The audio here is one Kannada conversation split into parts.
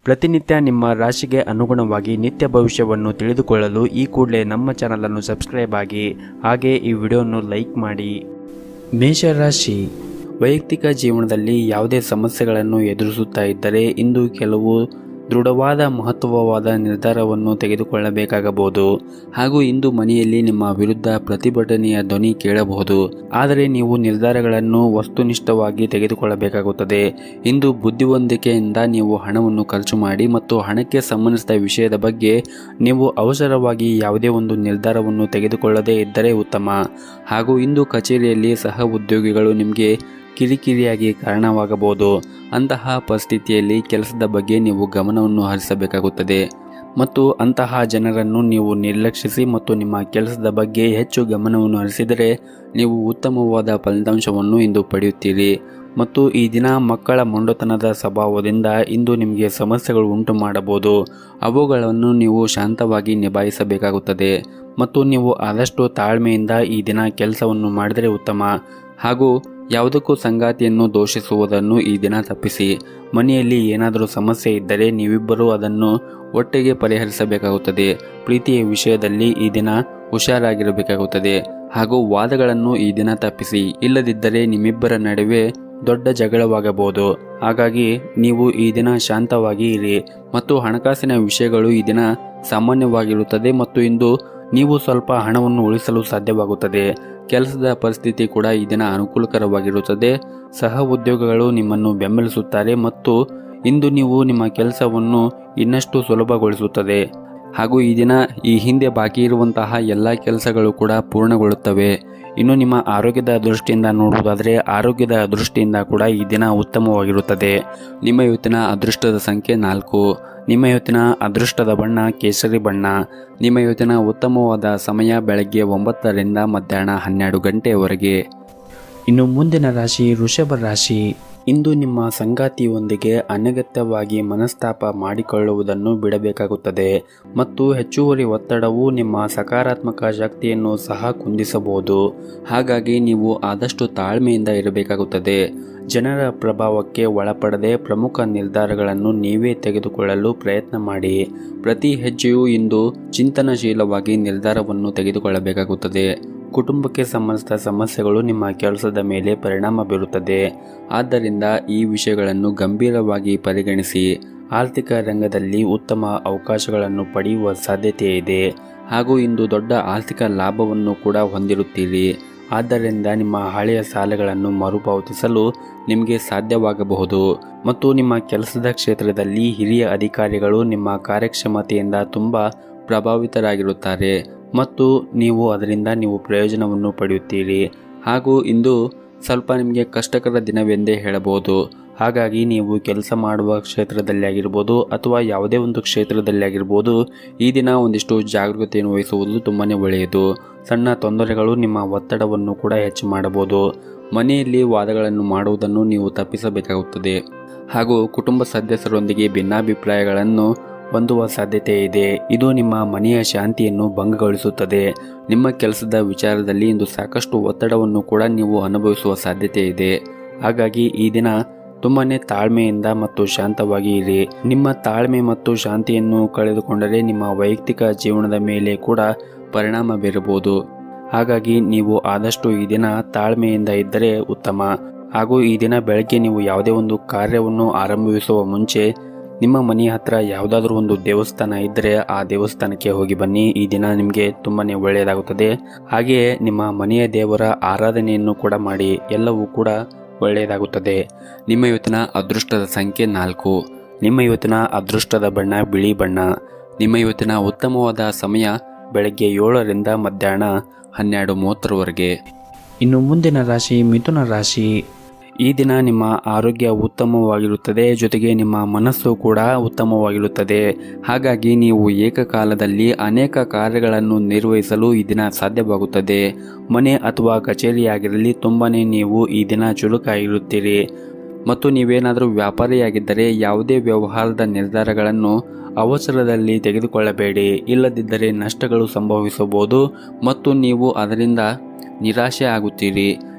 ಪ್ರತಿನಿತ್ಯ ನಿಮ್ಮ ರಾಶಿಗೆ ಅನುಗುಣವಾಗಿ ನಿತ್ಯ ಭವಿಷ್ಯವನ್ನು ತಿಳಿದುಕೊಳ್ಳಲು ಈ ಕೂಡಲೇ ನಮ್ಮ ಚಾನಲನ್ನು ಸಬ್ಸ್ಕ್ರೈಬ್ ಆಗಿ ಹಾಗೆ ಈ ವಿಡಿಯೋವನ್ನು ಲೈಕ್ ಮಾಡಿ ಮೇಷರಾಶಿ ವೈಯಕ್ತಿಕ ಜೀವನದಲ್ಲಿ ಯಾವುದೇ ಸಮಸ್ಯೆಗಳನ್ನು ಎದುರಿಸುತ್ತಾ ಇದ್ದರೆ ಇಂದು ಕೆಲವು ದೃಢವಾದ ಮಹತ್ವವಾದ ನಿರ್ಧಾರವನ್ನು ತೆಗೆದುಕೊಳ್ಳಬೇಕಾಗಬಹುದು ಹಾಗೂ ಇಂದು ಮನೆಯಲ್ಲಿ ನಿಮ್ಮ ವಿರುದ್ಧ ಪ್ರತಿಭಟನೆಯ ಧ್ವನಿ ಕೇಳಬಹುದು ಆದರೆ ನೀವು ನಿರ್ಧಾರಗಳನ್ನು ವಸ್ತುನಿಷ್ಠವಾಗಿ ತೆಗೆದುಕೊಳ್ಳಬೇಕಾಗುತ್ತದೆ ಇಂದು ಬುದ್ಧಿವಂತಿಕೆಯಿಂದ ನೀವು ಹಣವನ್ನು ಖರ್ಚು ಮಾಡಿ ಮತ್ತು ಹಣಕ್ಕೆ ಸಂಬಂಧಿಸಿದ ವಿಷಯದ ಬಗ್ಗೆ ನೀವು ಅವಸರವಾಗಿ ಯಾವುದೇ ಒಂದು ನಿರ್ಧಾರವನ್ನು ತೆಗೆದುಕೊಳ್ಳದೇ ಇದ್ದರೆ ಉತ್ತಮ ಹಾಗೂ ಇಂದು ಕಚೇರಿಯಲ್ಲಿ ಸಹ ಉದ್ಯೋಗಿಗಳು ನಿಮಗೆ ಕಿರಿಕಿರಿಯಾಗಿ ಕಾರಣವಾಗಬಹುದು ಅಂತಹ ಪರಿಸ್ಥಿತಿಯಲ್ಲಿ ಕೆಲಸದ ಬಗ್ಗೆ ನೀವು ಗಮನವನ್ನು ಹರಿಸಬೇಕಾಗುತ್ತದೆ ಮತ್ತು ಅಂತಹ ಜನರನ್ನು ನೀವು ನಿರ್ಲಕ್ಷಿಸಿ ಮತ್ತು ನಿಮ್ಮ ಕೆಲಸದ ಬಗ್ಗೆ ಹೆಚ್ಚು ಗಮನವನ್ನು ಹರಿಸಿದರೆ ನೀವು ಉತ್ತಮವಾದ ಫಲಿತಾಂಶವನ್ನು ಇಂದು ಪಡೆಯುತ್ತೀರಿ ಮತ್ತು ಈ ದಿನ ಮಕ್ಕಳ ಮೊಂಡತನದ ಸ್ವಭಾವದಿಂದ ಇಂದು ನಿಮಗೆ ಸಮಸ್ಯೆಗಳು ಉಂಟು ಮಾಡಬಹುದು ಅವುಗಳನ್ನು ನೀವು ಶಾಂತವಾಗಿ ನಿಭಾಯಿಸಬೇಕಾಗುತ್ತದೆ ಮತ್ತು ನೀವು ಆದಷ್ಟು ತಾಳ್ಮೆಯಿಂದ ಈ ದಿನ ಕೆಲಸವನ್ನು ಮಾಡಿದರೆ ಉತ್ತಮ ಹಾಗೂ ಯಾವುದಕ್ಕೂ ಸಂಗಾತಿಯನ್ನು ದೋಷಿಸುವುದನ್ನು ಈ ದಿನ ತಪ್ಪಿಸಿ ಮನೆಯಲ್ಲಿ ಏನಾದರೂ ಸಮಸ್ಯೆ ಇದ್ದರೆ ನೀವಿಬ್ಬರೂ ಅದನ್ನು ಒಟ್ಟಿಗೆ ಪರಿಹರಿಸಬೇಕಾಗುತ್ತದೆ ಪ್ರೀತಿಯ ವಿಷಯದಲ್ಲಿ ಈ ದಿನ ಹುಷಾರಾಗಿರಬೇಕಾಗುತ್ತದೆ ಹಾಗೂ ವಾದಗಳನ್ನು ಈ ದಿನ ತಪ್ಪಿಸಿ ಇಲ್ಲದಿದ್ದರೆ ನಿಮ್ಮಿಬ್ಬರ ನಡುವೆ ದೊಡ್ಡ ಜಗಳವಾಗಬಹುದು ಹಾಗಾಗಿ ನೀವು ಈ ದಿನ ಶಾಂತವಾಗಿ ಇರಿ ಮತ್ತು ಹಣಕಾಸಿನ ವಿಷಯಗಳು ಈ ದಿನ ಸಾಮಾನ್ಯವಾಗಿರುತ್ತದೆ ಮತ್ತು ಇಂದು ನೀವು ಸ್ವಲ್ಪ ಹಣವನ್ನು ಉಳಿಸಲು ಸಾಧ್ಯವಾಗುತ್ತದೆ ಕೆಲಸದ ಪರಿಸ್ಥಿತಿ ಕೂಡ ಈ ದಿನ ಅನುಕೂಲಕರವಾಗಿರುತ್ತದೆ ಸಹ ಉದ್ಯೋಗಗಳು ನಿಮ್ಮನ್ನು ಬೆಂಬಲಿಸುತ್ತಾರೆ ಮತ್ತು ಇಂದು ನೀವು ನಿಮ್ಮ ಕೆಲಸವನ್ನು ಇನ್ನಷ್ಟು ಸುಲಭಗೊಳಿಸುತ್ತದೆ ಹಾಗೂ ಈ ದಿನ ಈ ಹಿಂದೆ ಬಾಕಿ ಇರುವಂತಹ ಎಲ್ಲ ಕೆಲಸಗಳು ಕೂಡ ಪೂರ್ಣಗೊಳ್ಳುತ್ತವೆ ಇನ್ನು ನಿಮ್ಮ ಆರೋಗ್ಯದ ದೃಷ್ಟಿಯಿಂದ ನೋಡುವುದಾದರೆ ಆರೋಗ್ಯದ ದೃಷ್ಟಿಯಿಂದ ಕೂಡ ಈ ದಿನ ಉತ್ತಮವಾಗಿರುತ್ತದೆ ನಿಮ್ಮ ಇವತ್ತಿನ ಅದೃಷ್ಟದ ಸಂಖ್ಯೆ ನಾಲ್ಕು ನಿಮ್ಮ ಇವತ್ತಿನ ಅದೃಷ್ಟದ ಬಣ್ಣ ಕೇಸರಿ ಬಣ್ಣ ನಿಮ್ಮ ಇವತ್ತಿನ ಉತ್ತಮವಾದ ಸಮಯ ಬೆಳಗ್ಗೆ ಒಂಬತ್ತರಿಂದ ಮಧ್ಯಾಹ್ನ ಹನ್ನೆರಡು ಗಂಟೆಯವರೆಗೆ ಇನ್ನು ಮುಂದಿನ ರಾಶಿ ವೃಷಭ ರಾಶಿ ಇಂದು ನಿಮ್ಮ ಸಂಗಾತಿಯೊಂದಿಗೆ ಅನಗತ್ಯವಾಗಿ ಮನಸ್ತಾಪ ಮಾಡಿಕೊಳ್ಳುವುದನ್ನು ಬಿಡಬೇಕಾಗುತ್ತದೆ ಮತ್ತು ಹೆಚ್ಚುವರಿ ಒತ್ತಡವು ನಿಮ್ಮ ಸಕಾರಾತ್ಮಕ ಶಕ್ತಿಯನ್ನು ಸಹ ಕುಂದಿಸಬಹುದು ಹಾಗಾಗಿ ನೀವು ಆದಷ್ಟು ತಾಳ್ಮೆಯಿಂದ ಇರಬೇಕಾಗುತ್ತದೆ ಜನರ ಪ್ರಭಾವಕ್ಕೆ ಒಳಪಡದೆ ಪ್ರಮುಖ ನಿರ್ಧಾರಗಳನ್ನು ನೀವೇ ತೆಗೆದುಕೊಳ್ಳಲು ಪ್ರಯತ್ನ ಮಾಡಿ ಪ್ರತಿ ಹೆಜ್ಜೆಯೂ ಇಂದು ಚಿಂತನಶೀಲವಾಗಿ ನಿರ್ಧಾರವನ್ನು ತೆಗೆದುಕೊಳ್ಳಬೇಕಾಗುತ್ತದೆ ಕುಟುಂಬಕ್ಕೆ ಸಂಬಂಧಿಸಿದ ಸಮಸ್ಯೆಗಳು ನಿಮ್ಮ ಕೆಲಸದ ಮೇಲೆ ಪರಿಣಾಮ ಬೀರುತ್ತದೆ ಆದ್ದರಿಂದ ಈ ವಿಷಯಗಳನ್ನು ಗಂಭೀರವಾಗಿ ಪರಿಗಣಿಸಿ ಆರ್ಥಿಕ ರಂಗದಲ್ಲಿ ಉತ್ತಮ ಅವಕಾಶಗಳನ್ನು ಪಡೆಯುವ ಸಾಧ್ಯತೆ ಇದೆ ಹಾಗೂ ಇಂದು ದೊಡ್ಡ ಆರ್ಥಿಕ ಲಾಭವನ್ನು ಕೂಡ ಹೊಂದಿರುತ್ತೀರಿ ಆದ್ದರಿಂದ ನಿಮ್ಮ ಹಳೆಯ ಸಾಲಗಳನ್ನು ಮರುಪಾವತಿಸಲು ನಿಮಗೆ ಸಾಧ್ಯವಾಗಬಹುದು ಮತ್ತು ನಿಮ್ಮ ಕೆಲಸದ ಕ್ಷೇತ್ರದಲ್ಲಿ ಹಿರಿಯ ಅಧಿಕಾರಿಗಳು ನಿಮ್ಮ ಕಾರ್ಯಕ್ಷಮತೆಯಿಂದ ತುಂಬ ಪ್ರಭಾವಿತರಾಗಿರುತ್ತಾರೆ ಮತ್ತು ನೀವು ಅದರಿಂದ ನೀವು ಪ್ರಯೋಜನವನ್ನು ಪಡೆಯುತ್ತೀರಿ ಹಾಗೂ ಇಂದು ಸ್ವಲ್ಪ ನಿಮಗೆ ಕಷ್ಟಕರ ದಿನವೆಂದೇ ಹೇಳಬಹುದು ಹಾಗಾಗಿ ನೀವು ಕೆಲಸ ಮಾಡುವ ಕ್ಷೇತ್ರದಲ್ಲಿ ಆಗಿರ್ಬೋದು ಅಥವಾ ಯಾವುದೇ ಒಂದು ಕ್ಷೇತ್ರದಲ್ಲಿ ಆಗಿರ್ಬೋದು ಈ ದಿನ ಒಂದಿಷ್ಟು ಜಾಗೃತೆಯನ್ನು ವಹಿಸುವುದು ತುಂಬಾ ಒಳ್ಳೆಯದು ಸಣ್ಣ ತೊಂದರೆಗಳು ನಿಮ್ಮ ಒತ್ತಡವನ್ನು ಕೂಡ ಹೆಚ್ಚು ಮಾಡಬಹುದು ಮನೆಯಲ್ಲಿ ವಾದಗಳನ್ನು ಮಾಡುವುದನ್ನು ನೀವು ತಪ್ಪಿಸಬೇಕಾಗುತ್ತದೆ ಹಾಗೂ ಕುಟುಂಬ ಸದಸ್ಯರೊಂದಿಗೆ ಭಿನ್ನಾಭಿಪ್ರಾಯಗಳನ್ನು ಹೊಂದುವ ಸಾಧ್ಯತೆ ಇದೆ ಇದು ನಿಮ್ಮ ಮನೆಯ ಶಾಂತಿಯನ್ನು ಭಂಗಗೊಳಿಸುತ್ತದೆ ನಿಮ್ಮ ಕೆಲಸದ ವಿಚಾರದಲ್ಲಿ ಇಂದು ಸಾಕಷ್ಟು ಒತ್ತಡವನ್ನು ಕೂಡ ನೀವು ಅನುಭವಿಸುವ ಸಾಧ್ಯತೆ ಇದೆ ಹಾಗಾಗಿ ಈ ದಿನ ತುಂಬಾನೇ ತಾಳ್ಮೆಯಿಂದ ಮತ್ತು ಶಾಂತವಾಗಿ ಇರಿ ನಿಮ್ಮ ತಾಳ್ಮೆ ಮತ್ತು ಶಾಂತಿಯನ್ನು ಕಳೆದುಕೊಂಡರೆ ನಿಮ್ಮ ವೈಯಕ್ತಿಕ ಜೀವನದ ಮೇಲೆ ಕೂಡ ಪರಿಣಾಮ ಬೀರಬಹುದು ಹಾಗಾಗಿ ನೀವು ಆದಷ್ಟು ಈ ದಿನ ತಾಳ್ಮೆಯಿಂದ ಇದ್ದರೆ ಉತ್ತಮ ಹಾಗೂ ಈ ದಿನ ಬೆಳಗ್ಗೆ ನೀವು ಯಾವುದೇ ಒಂದು ಕಾರ್ಯವನ್ನು ಆರಂಭಿಸುವ ಮುಂಚೆ ನಿಮ್ಮ ಮನೆಯ ಹತ್ರ ಯಾವುದಾದ್ರೂ ಒಂದು ದೇವಸ್ಥಾನ ಇದ್ದರೆ ಆ ದೇವಸ್ಥಾನಕ್ಕೆ ಹೋಗಿ ಬನ್ನಿ ಈ ದಿನ ನಿಮಗೆ ತುಂಬಾ ಒಳ್ಳೆಯದಾಗುತ್ತದೆ ಹಾಗೆಯೇ ನಿಮ್ಮ ಮನೆಯ ದೇವರ ಆರಾಧನೆಯನ್ನು ಕೂಡ ಮಾಡಿ ಎಲ್ಲವೂ ಕೂಡ ಒಳ್ಳೆಯದಾಗುತ್ತದೆ ನಿಮ್ಮ ಇವತ್ತಿನ ಅದೃಷ್ಟದ ಸಂಖ್ಯೆ ನಾಲ್ಕು ನಿಮ್ಮ ಇವತ್ತಿನ ಅದೃಷ್ಟದ ಬಣ್ಣ ಬಿಳಿ ಬಣ್ಣ ನಿಮ್ಮ ಇವತ್ತಿನ ಉತ್ತಮವಾದ ಸಮಯ ಬೆಳಗ್ಗೆ ಏಳರಿಂದ ಮಧ್ಯಾಹ್ನ ಹನ್ನೆರಡು ಮೂವತ್ತರವರೆಗೆ ಇನ್ನು ಮುಂದಿನ ರಾಶಿ ಮಿಥುನ ರಾಶಿ ಈ ದಿನ ನಿಮ್ಮ ಆರೋಗ್ಯ ಉತ್ತಮವಾಗಿರುತ್ತದೆ ಜೊತೆಗೆ ನಿಮ್ಮ ಮನಸ್ಸು ಕೂಡ ಉತ್ತಮವಾಗಿರುತ್ತದೆ ಹಾಗಾಗಿ ನೀವು ಏಕಕಾಲದಲ್ಲಿ ಅನೇಕ ಕಾರ್ಯಗಳನ್ನು ನಿರ್ವಹಿಸಲು ಈ ದಿನ ಸಾಧ್ಯವಾಗುತ್ತದೆ ಮನೆ ಅಥವಾ ಕಚೇರಿಯಾಗಿರಲಿ ತುಂಬಾ ನೀವು ಈ ದಿನ ಚುರುಕಾಗಿರುತ್ತೀರಿ ಮತ್ತು ನೀವೇನಾದರೂ ವ್ಯಾಪಾರಿಯಾಗಿದ್ದರೆ ಯಾವುದೇ ವ್ಯವಹಾರದ ನಿರ್ಧಾರಗಳನ್ನು ಅವಸರದಲ್ಲಿ ತೆಗೆದುಕೊಳ್ಳಬೇಡಿ ಇಲ್ಲದಿದ್ದರೆ ನಷ್ಟಗಳು ಸಂಭವಿಸಬಹುದು ಮತ್ತು ನೀವು ಅದರಿಂದ ನಿರಾಶೆ ಆಗುತ್ತೀರಿ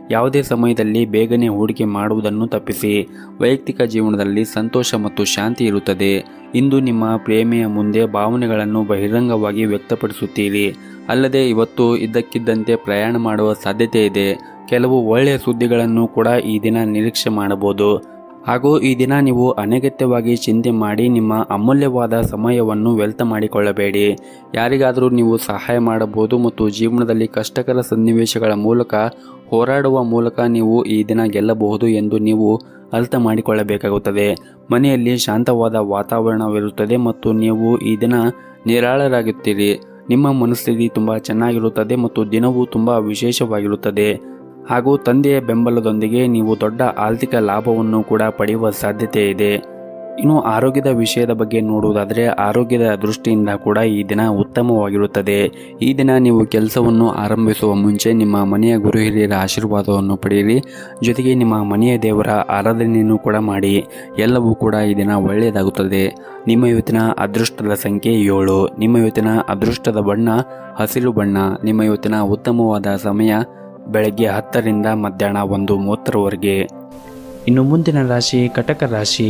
ಯಾವುದೇ ಸಮಯದಲ್ಲಿ ಬೇಗನೆ ಹೂಡಿಕೆ ಮಾಡುವುದನ್ನು ತಪ್ಪಿಸಿ ವೈಯಕ್ತಿಕ ಜೀವನದಲ್ಲಿ ಸಂತೋಷ ಮತ್ತು ಶಾಂತಿ ಇರುತ್ತದೆ ಇಂದು ನಿಮ್ಮ ಪ್ರೇಮಿಯ ಮುಂದೆ ಭಾವನೆಗಳನ್ನು ಬಹಿರಂಗವಾಗಿ ವ್ಯಕ್ತಪಡಿಸುತ್ತೀರಿ ಅಲ್ಲದೆ ಇವತ್ತು ಇದ್ದಕ್ಕಿದ್ದಂತೆ ಪ್ರಯಾಣ ಮಾಡುವ ಸಾಧ್ಯತೆ ಇದೆ ಕೆಲವು ಒಳ್ಳೆಯ ಸುದ್ದಿಗಳನ್ನು ಕೂಡ ಈ ದಿನ ನಿರೀಕ್ಷೆ ಮಾಡಬಹುದು ಹಾಗೂ ಈ ದಿನ ನೀವು ಅನಗತ್ಯವಾಗಿ ಚಿಂತೆ ಮಾಡಿ ನಿಮ್ಮ ಅಮೂಲ್ಯವಾದ ಸಮಯವನ್ನು ವ್ಯರ್ಥ ಮಾಡಿಕೊಳ್ಳಬೇಡಿ ಯಾರಿಗಾದರೂ ನೀವು ಸಹಾಯ ಮಾಡಬಹುದು ಮತ್ತು ಜೀವನದಲ್ಲಿ ಕಷ್ಟಕರ ಸನ್ನಿವೇಶಗಳ ಮೂಲಕ ಹೋರಾಡುವ ಮೂಲಕ ನೀವು ಈ ದಿನ ಗೆಲ್ಲಬಹುದು ಎಂದು ನೀವು ಅರ್ಥ ಮಾಡಿಕೊಳ್ಳಬೇಕಾಗುತ್ತದೆ ಮನೆಯಲ್ಲಿ ಶಾಂತವಾದ ವಾತಾವರಣವಿರುತ್ತದೆ ಮತ್ತು ನೀವು ಈ ದಿನ ನಿರಾಳರಾಗುತ್ತೀರಿ ನಿಮ್ಮ ಮನಸ್ಥಿತಿ ತುಂಬ ಚೆನ್ನಾಗಿರುತ್ತದೆ ಮತ್ತು ದಿನವೂ ತುಂಬ ವಿಶೇಷವಾಗಿರುತ್ತದೆ ಹಾಗೂ ತಂದೆಯ ಬೆಂಬಲದೊಂದಿಗೆ ನೀವು ದೊಡ್ಡ ಆರ್ಥಿಕ ಲಾಭವನ್ನು ಕೂಡ ಪಡೆಯುವ ಸಾಧ್ಯತೆ ಇದೆ ಇನ್ನು ಆರೋಗ್ಯದ ವಿಷಯದ ಬಗ್ಗೆ ನೋಡುವುದಾದರೆ ಆರೋಗ್ಯದ ದೃಷ್ಟಿಯಿಂದ ಕೂಡ ಈ ದಿನ ಉತ್ತಮವಾಗಿರುತ್ತದೆ ಈ ದಿನ ನೀವು ಕೆಲಸವನ್ನು ಆರಂಭಿಸುವ ಮುಂಚೆ ನಿಮ್ಮ ಮನೆಯ ಗುರು ಹಿರಿಯರ ಆಶೀರ್ವಾದವನ್ನು ಪಡೆಯಿರಿ ಜೊತೆಗೆ ನಿಮ್ಮ ಮನೆಯ ದೇವರ ಆರಾಧನೆಯನ್ನು ಕೂಡ ಮಾಡಿ ಎಲ್ಲವೂ ಕೂಡ ಈ ದಿನ ಒಳ್ಳೆಯದಾಗುತ್ತದೆ ನಿಮ್ಮ ಇವತ್ತಿನ ಅದೃಷ್ಟದ ಸಂಖ್ಯೆ ಏಳು ನಿಮ್ಮ ಇವತ್ತಿನ ಅದೃಷ್ಟದ ಬಣ್ಣ ಹಸಿರು ಬಣ್ಣ ನಿಮ್ಮ ಇವತ್ತಿನ ಉತ್ತಮವಾದ ಸಮಯ ಬೆಳಗ್ಗೆ ಹತ್ತರಿಂದ ಮಧ್ಯಾಹ್ನ ಒಂದು ಮೂವತ್ತರವರೆಗೆ ಇನ್ನು ಮುಂದಿನ ರಾಶಿ ಕಟಕ ರಾಶಿ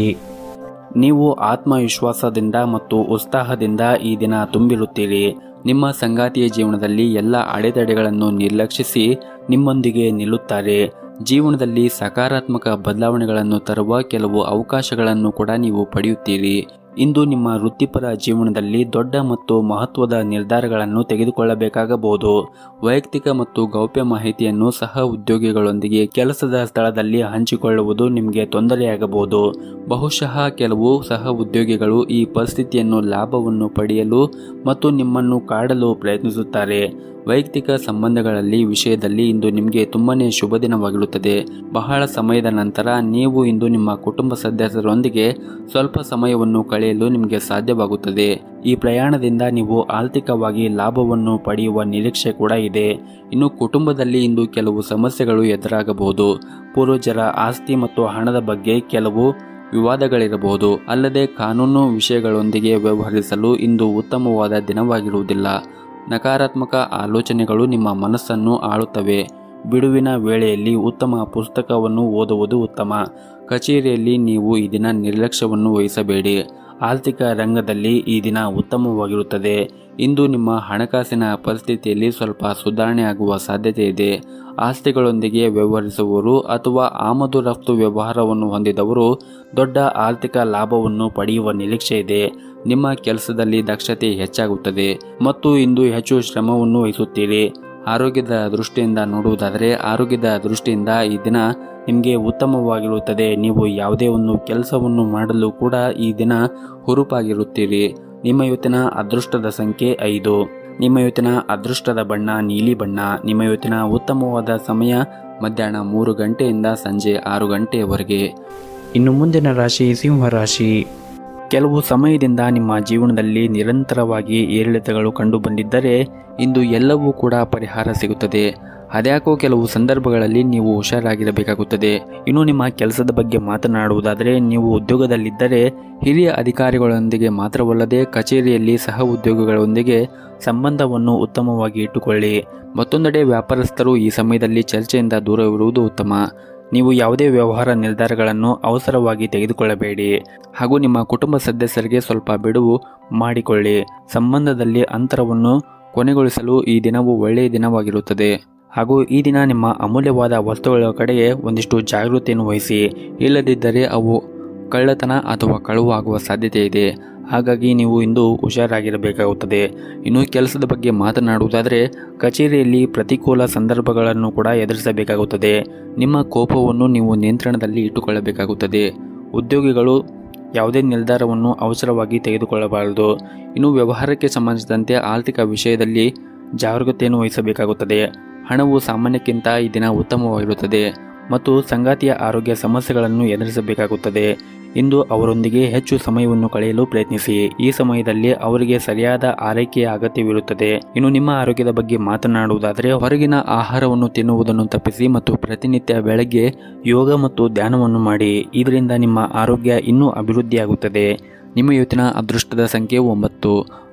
ನೀವು ಆತ್ಮವಿಶ್ವಾಸದಿಂದ ಮತ್ತು ಉತ್ಸಾಹದಿಂದ ಈ ದಿನ ತುಂಬಿರುತ್ತೀರಿ ನಿಮ್ಮ ಸಂಗಾತಿಯ ಜೀವನದಲ್ಲಿ ಎಲ್ಲ ಅಡೆತಡೆಗಳನ್ನು ನಿರ್ಲಕ್ಷಿಸಿ ನಿಮ್ಮೊಂದಿಗೆ ನಿಲ್ಲುತ್ತಾರೆ ಜೀವನದಲ್ಲಿ ಸಕಾರಾತ್ಮಕ ಬದಲಾವಣೆಗಳನ್ನು ತರುವ ಕೆಲವು ಅವಕಾಶಗಳನ್ನು ಕೂಡ ನೀವು ಪಡೆಯುತ್ತೀರಿ ಇಂದು ನಿಮ್ಮ ವೃತ್ತಿಪರ ಜೀವನದಲ್ಲಿ ದೊಡ್ಡ ಮತ್ತು ಮಹತ್ವದ ನಿರ್ಧಾರಗಳನ್ನು ತೆಗೆದುಕೊಳ್ಳಬೇಕಾಗಬಹುದು ವೈಯಕ್ತಿಕ ಮತ್ತು ಗೌಪ್ಯ ಮಾಹಿತಿಯನ್ನು ಸಹ ಉದ್ಯೋಗಿಗಳೊಂದಿಗೆ ಕೆಲಸದ ಸ್ಥಳದಲ್ಲಿ ಹಂಚಿಕೊಳ್ಳುವುದು ನಿಮಗೆ ತೊಂದರೆಯಾಗಬಹುದು ಬಹುಶಃ ಕೆಲವು ಸಹ ಉದ್ಯೋಗಿಗಳು ಈ ಪರಿಸ್ಥಿತಿಯನ್ನು ಲಾಭವನ್ನು ಪಡೆಯಲು ಮತ್ತು ನಿಮ್ಮನ್ನು ಕಾಡಲು ಪ್ರಯತ್ನಿಸುತ್ತಾರೆ ವೈಯಕ್ತಿಕ ಸಂಬಂಧಗಳಲ್ಲಿ ವಿಷಯದಲ್ಲಿ ಇಂದು ನಿಮಗೆ ತುಂಬಾನೇ ಶುಭ ದಿನವಾಗಿರುತ್ತದೆ ಬಹಳ ಸಮಯದ ನಂತರ ನೀವು ಇಂದು ನಿಮ್ಮ ಕುಟುಂಬ ಸದಸ್ಯರೊಂದಿಗೆ ಸ್ವಲ್ಪ ಸಮಯವನ್ನು ಕಳೆಯಲು ನಿಮಗೆ ಸಾಧ್ಯವಾಗುತ್ತದೆ ಈ ಪ್ರಯಾಣದಿಂದ ನೀವು ಆರ್ಥಿಕವಾಗಿ ಲಾಭವನ್ನು ಪಡೆಯುವ ನಿರೀಕ್ಷೆ ಕೂಡ ಇದೆ ಇನ್ನು ಕುಟುಂಬದಲ್ಲಿ ಇಂದು ಕೆಲವು ಸಮಸ್ಯೆಗಳು ಎದುರಾಗಬಹುದು ಪೂರ್ವಜರ ಆಸ್ತಿ ಮತ್ತು ಹಣದ ಬಗ್ಗೆ ಕೆಲವು ವಿವಾದಗಳಿರಬಹುದು ಅಲ್ಲದೆ ಕಾನೂನು ವಿಷಯಗಳೊಂದಿಗೆ ವ್ಯವಹರಿಸಲು ಇಂದು ಉತ್ತಮವಾದ ದಿನವಾಗಿರುವುದಿಲ್ಲ ನಕಾರಾತ್ಮಕ ಆಲೋಚನೆಗಳು ನಿಮ್ಮ ಮನಸ್ಸನ್ನು ಆಳುತ್ತವೆ ಬಿಡುವಿನ ವೇಳೆಯಲ್ಲಿ ಉತ್ತಮ ಪುಸ್ತಕವನ್ನು ಓದುವುದು ಉತ್ತಮ ಕಚೇರಿಯಲ್ಲಿ ನೀವು ಈ ದಿನ ನಿರ್ಲಕ್ಷ್ಯವನ್ನು ವಹಿಸಬೇಡಿ ಆರ್ಥಿಕ ರಂಗದಲ್ಲಿ ಈ ದಿನ ಉತ್ತಮವಾಗಿರುತ್ತದೆ ಇಂದು ನಿಮ್ಮ ಹಣಕಾಸಿನ ಪರಿಸ್ಥಿತಿಯಲ್ಲಿ ಸ್ವಲ್ಪ ಸುಧಾರಣೆ ಆಗುವ ಸಾಧ್ಯತೆ ಇದೆ ಆಸ್ತಿಗಳೊಂದಿಗೆ ವ್ಯವಹರಿಸುವವರು ಅಥವಾ ಆಮದು ರಫ್ತು ವ್ಯವಹಾರವನ್ನು ಹೊಂದಿದವರು ದೊಡ್ಡ ಆರ್ಥಿಕ ಲಾಭವನ್ನು ಪಡೆಯುವ ನಿರೀಕ್ಷೆ ಇದೆ ನಿಮ್ಮ ಕೆಲಸದಲ್ಲಿ ದಕ್ಷತೆ ಹೆಚ್ಚಾಗುತ್ತದೆ ಮತ್ತು ಇಂದು ಹೆಚ್ಚು ಶ್ರಮವನ್ನು ವಹಿಸುತ್ತೀರಿ ಆರೋಗ್ಯದ ದೃಷ್ಟಿಯಿಂದ ನೋಡುವುದಾದರೆ ಆರೋಗ್ಯದ ದೃಷ್ಟಿಯಿಂದ ಈ ದಿನ ನಿಮಗೆ ಉತ್ತಮವಾಗಿರುತ್ತದೆ ನೀವು ಯಾವುದೇ ಒಂದು ಕೆಲಸವನ್ನು ಮಾಡಲು ಕೂಡ ಈ ದಿನ ಹುರುಪಾಗಿರುತ್ತೀರಿ ನಿಮ್ಮ ಇವತ್ತಿನ ಅದೃಷ್ಟದ ಸಂಖ್ಯೆ ಐದು ನಿಮ್ಮ ಇವತ್ತಿನ ಅದೃಷ್ಟದ ಬಣ್ಣ ನೀಲಿ ಬಣ್ಣ ನಿಮ್ಮ ಇವತ್ತಿನ ಉತ್ತಮವಾದ ಸಮಯ ಮಧ್ಯಾಹ್ನ ಮೂರು ಗಂಟೆಯಿಂದ ಸಂಜೆ ಆರು ಗಂಟೆಯವರೆಗೆ ಇನ್ನು ಮುಂದಿನ ರಾಶಿ ಸಿಂಹ ರಾಶಿ ಕೆಲವು ಸಮಯದಿಂದ ನಿಮ್ಮ ಜೀವನದಲ್ಲಿ ನಿರಂತರವಾಗಿ ಏರಿಳಿತಗಳು ಕಂಡು ಬಂದಿದ್ದರೆ ಇಂದು ಎಲ್ಲವೂ ಕೂಡ ಪರಿಹಾರ ಸಿಗುತ್ತದೆ ಅದ್ಯಾಕೋ ಕೆಲವು ಸಂದರ್ಭಗಳಲ್ಲಿ ನೀವು ಹುಷಾರಾಗಿರಬೇಕಾಗುತ್ತದೆ ಇನ್ನು ನಿಮ್ಮ ಕೆಲಸದ ಬಗ್ಗೆ ಮಾತನಾಡುವುದಾದರೆ ನೀವು ಉದ್ಯೋಗದಲ್ಲಿದ್ದರೆ ಹಿರಿಯ ಅಧಿಕಾರಿಗಳೊಂದಿಗೆ ಮಾತ್ರವಲ್ಲದೆ ಕಚೇರಿಯಲ್ಲಿ ಸಹ ಉದ್ಯೋಗಿಗಳೊಂದಿಗೆ ಸಂಬಂಧವನ್ನು ಉತ್ತಮವಾಗಿ ಇಟ್ಟುಕೊಳ್ಳಿ ಮತ್ತೊಂದೆಡೆ ವ್ಯಾಪಾರಸ್ಥರು ಈ ಸಮಯದಲ್ಲಿ ಚರ್ಚೆಯಿಂದ ದೂರವಿರುವುದು ಉತ್ತಮ ನೀವು ಯಾವುದೇ ವ್ಯವಹಾರ ನಿರ್ಧಾರಗಳನ್ನು ಅವಸರವಾಗಿ ತೆಗೆದುಕೊಳ್ಳಬೇಡಿ ಹಾಗೂ ನಿಮ್ಮ ಕುಟುಂಬ ಸದಸ್ಯರಿಗೆ ಸ್ವಲ್ಪ ಬಿಡುವು ಮಾಡಿಕೊಳ್ಳಿ ಸಂಬಂಧದಲ್ಲಿ ಅಂತರವನ್ನು ಕೊನೆಗೊಳಿಸಲು ಈ ದಿನವು ಒಳ್ಳೆಯ ದಿನವಾಗಿರುತ್ತದೆ ಹಾಗೂ ಈ ದಿನ ನಿಮ್ಮ ಅಮೂಲ್ಯವಾದ ವಸ್ತುಗಳ ಕಡೆಗೆ ಒಂದಿಷ್ಟು ಜಾಗೃತಿಯನ್ನು ವಹಿಸಿ ಇಲ್ಲದಿದ್ದರೆ ಅವು ಕಳ್ಳತನ ಅಥವಾ ಕಳುವು ಆಗುವ ಸಾಧ್ಯತೆ ಇದೆ ಹಾಗಾಗಿ ನೀವು ಇಂದು ಹುಷಾರಾಗಿರಬೇಕಾಗುತ್ತದೆ ಇನ್ನು ಕೆಲಸದ ಬಗ್ಗೆ ಮಾತನಾಡುವುದಾದರೆ ಕಚೇರಿಯಲ್ಲಿ ಪ್ರತಿಕೂಲ ಸಂದರ್ಭಗಳನ್ನು ಕೂಡ ಎದುರಿಸಬೇಕಾಗುತ್ತದೆ ನಿಮ್ಮ ಕೋಪವನ್ನು ನೀವು ನಿಯಂತ್ರಣದಲ್ಲಿ ಇಟ್ಟುಕೊಳ್ಳಬೇಕಾಗುತ್ತದೆ ಉದ್ಯೋಗಿಗಳು ಯಾವುದೇ ನಿರ್ಧಾರವನ್ನು ಅವಸರವಾಗಿ ತೆಗೆದುಕೊಳ್ಳಬಾರದು ಇನ್ನು ವ್ಯವಹಾರಕ್ಕೆ ಸಂಬಂಧಿಸಿದಂತೆ ಆರ್ಥಿಕ ವಿಷಯದಲ್ಲಿ ಜಾಗರೂಕತೆಯನ್ನು ವಹಿಸಬೇಕಾಗುತ್ತದೆ ಹಣವು ಸಾಮಾನ್ಯಕ್ಕಿಂತ ಈ ದಿನ ಉತ್ತಮವಾಗಿರುತ್ತದೆ ಮತ್ತು ಸಂಗಾತಿಯ ಆರೋಗ್ಯ ಸಮಸ್ಯೆಗಳನ್ನು ಎದುರಿಸಬೇಕಾಗುತ್ತದೆ ಇಂದು ಅವರೊಂದಿಗೆ ಹೆಚ್ಚು ಸಮಯವನ್ನು ಕಳೆಯಲು ಪ್ರಯತ್ನಿಸಿ ಈ ಸಮಯದಲ್ಲಿ ಅವರಿಗೆ ಸರಿಯಾದ ಆರೈಕೆಯ ಅಗತ್ಯವಿರುತ್ತದೆ ಇನ್ನು ನಿಮ್ಮ ಆರೋಗ್ಯದ ಬಗ್ಗೆ ಮಾತನಾಡುವುದಾದರೆ ಹೊರಗಿನ ಆಹಾರವನ್ನು ತಿನ್ನುವುದನ್ನು ತಪ್ಪಿಸಿ ಮತ್ತು ಪ್ರತಿನಿತ್ಯ ಬೆಳಗ್ಗೆ ಯೋಗ ಮತ್ತು ಧ್ಯಾನವನ್ನು ಮಾಡಿ ಇದರಿಂದ ನಿಮ್ಮ ಆರೋಗ್ಯ ಇನ್ನೂ ಅಭಿವೃದ್ಧಿಯಾಗುತ್ತದೆ ನಿಮ್ಮ ಇವತ್ತಿನ ಅದೃಷ್ಟದ ಸಂಖ್ಯೆ ಒಂಬತ್ತು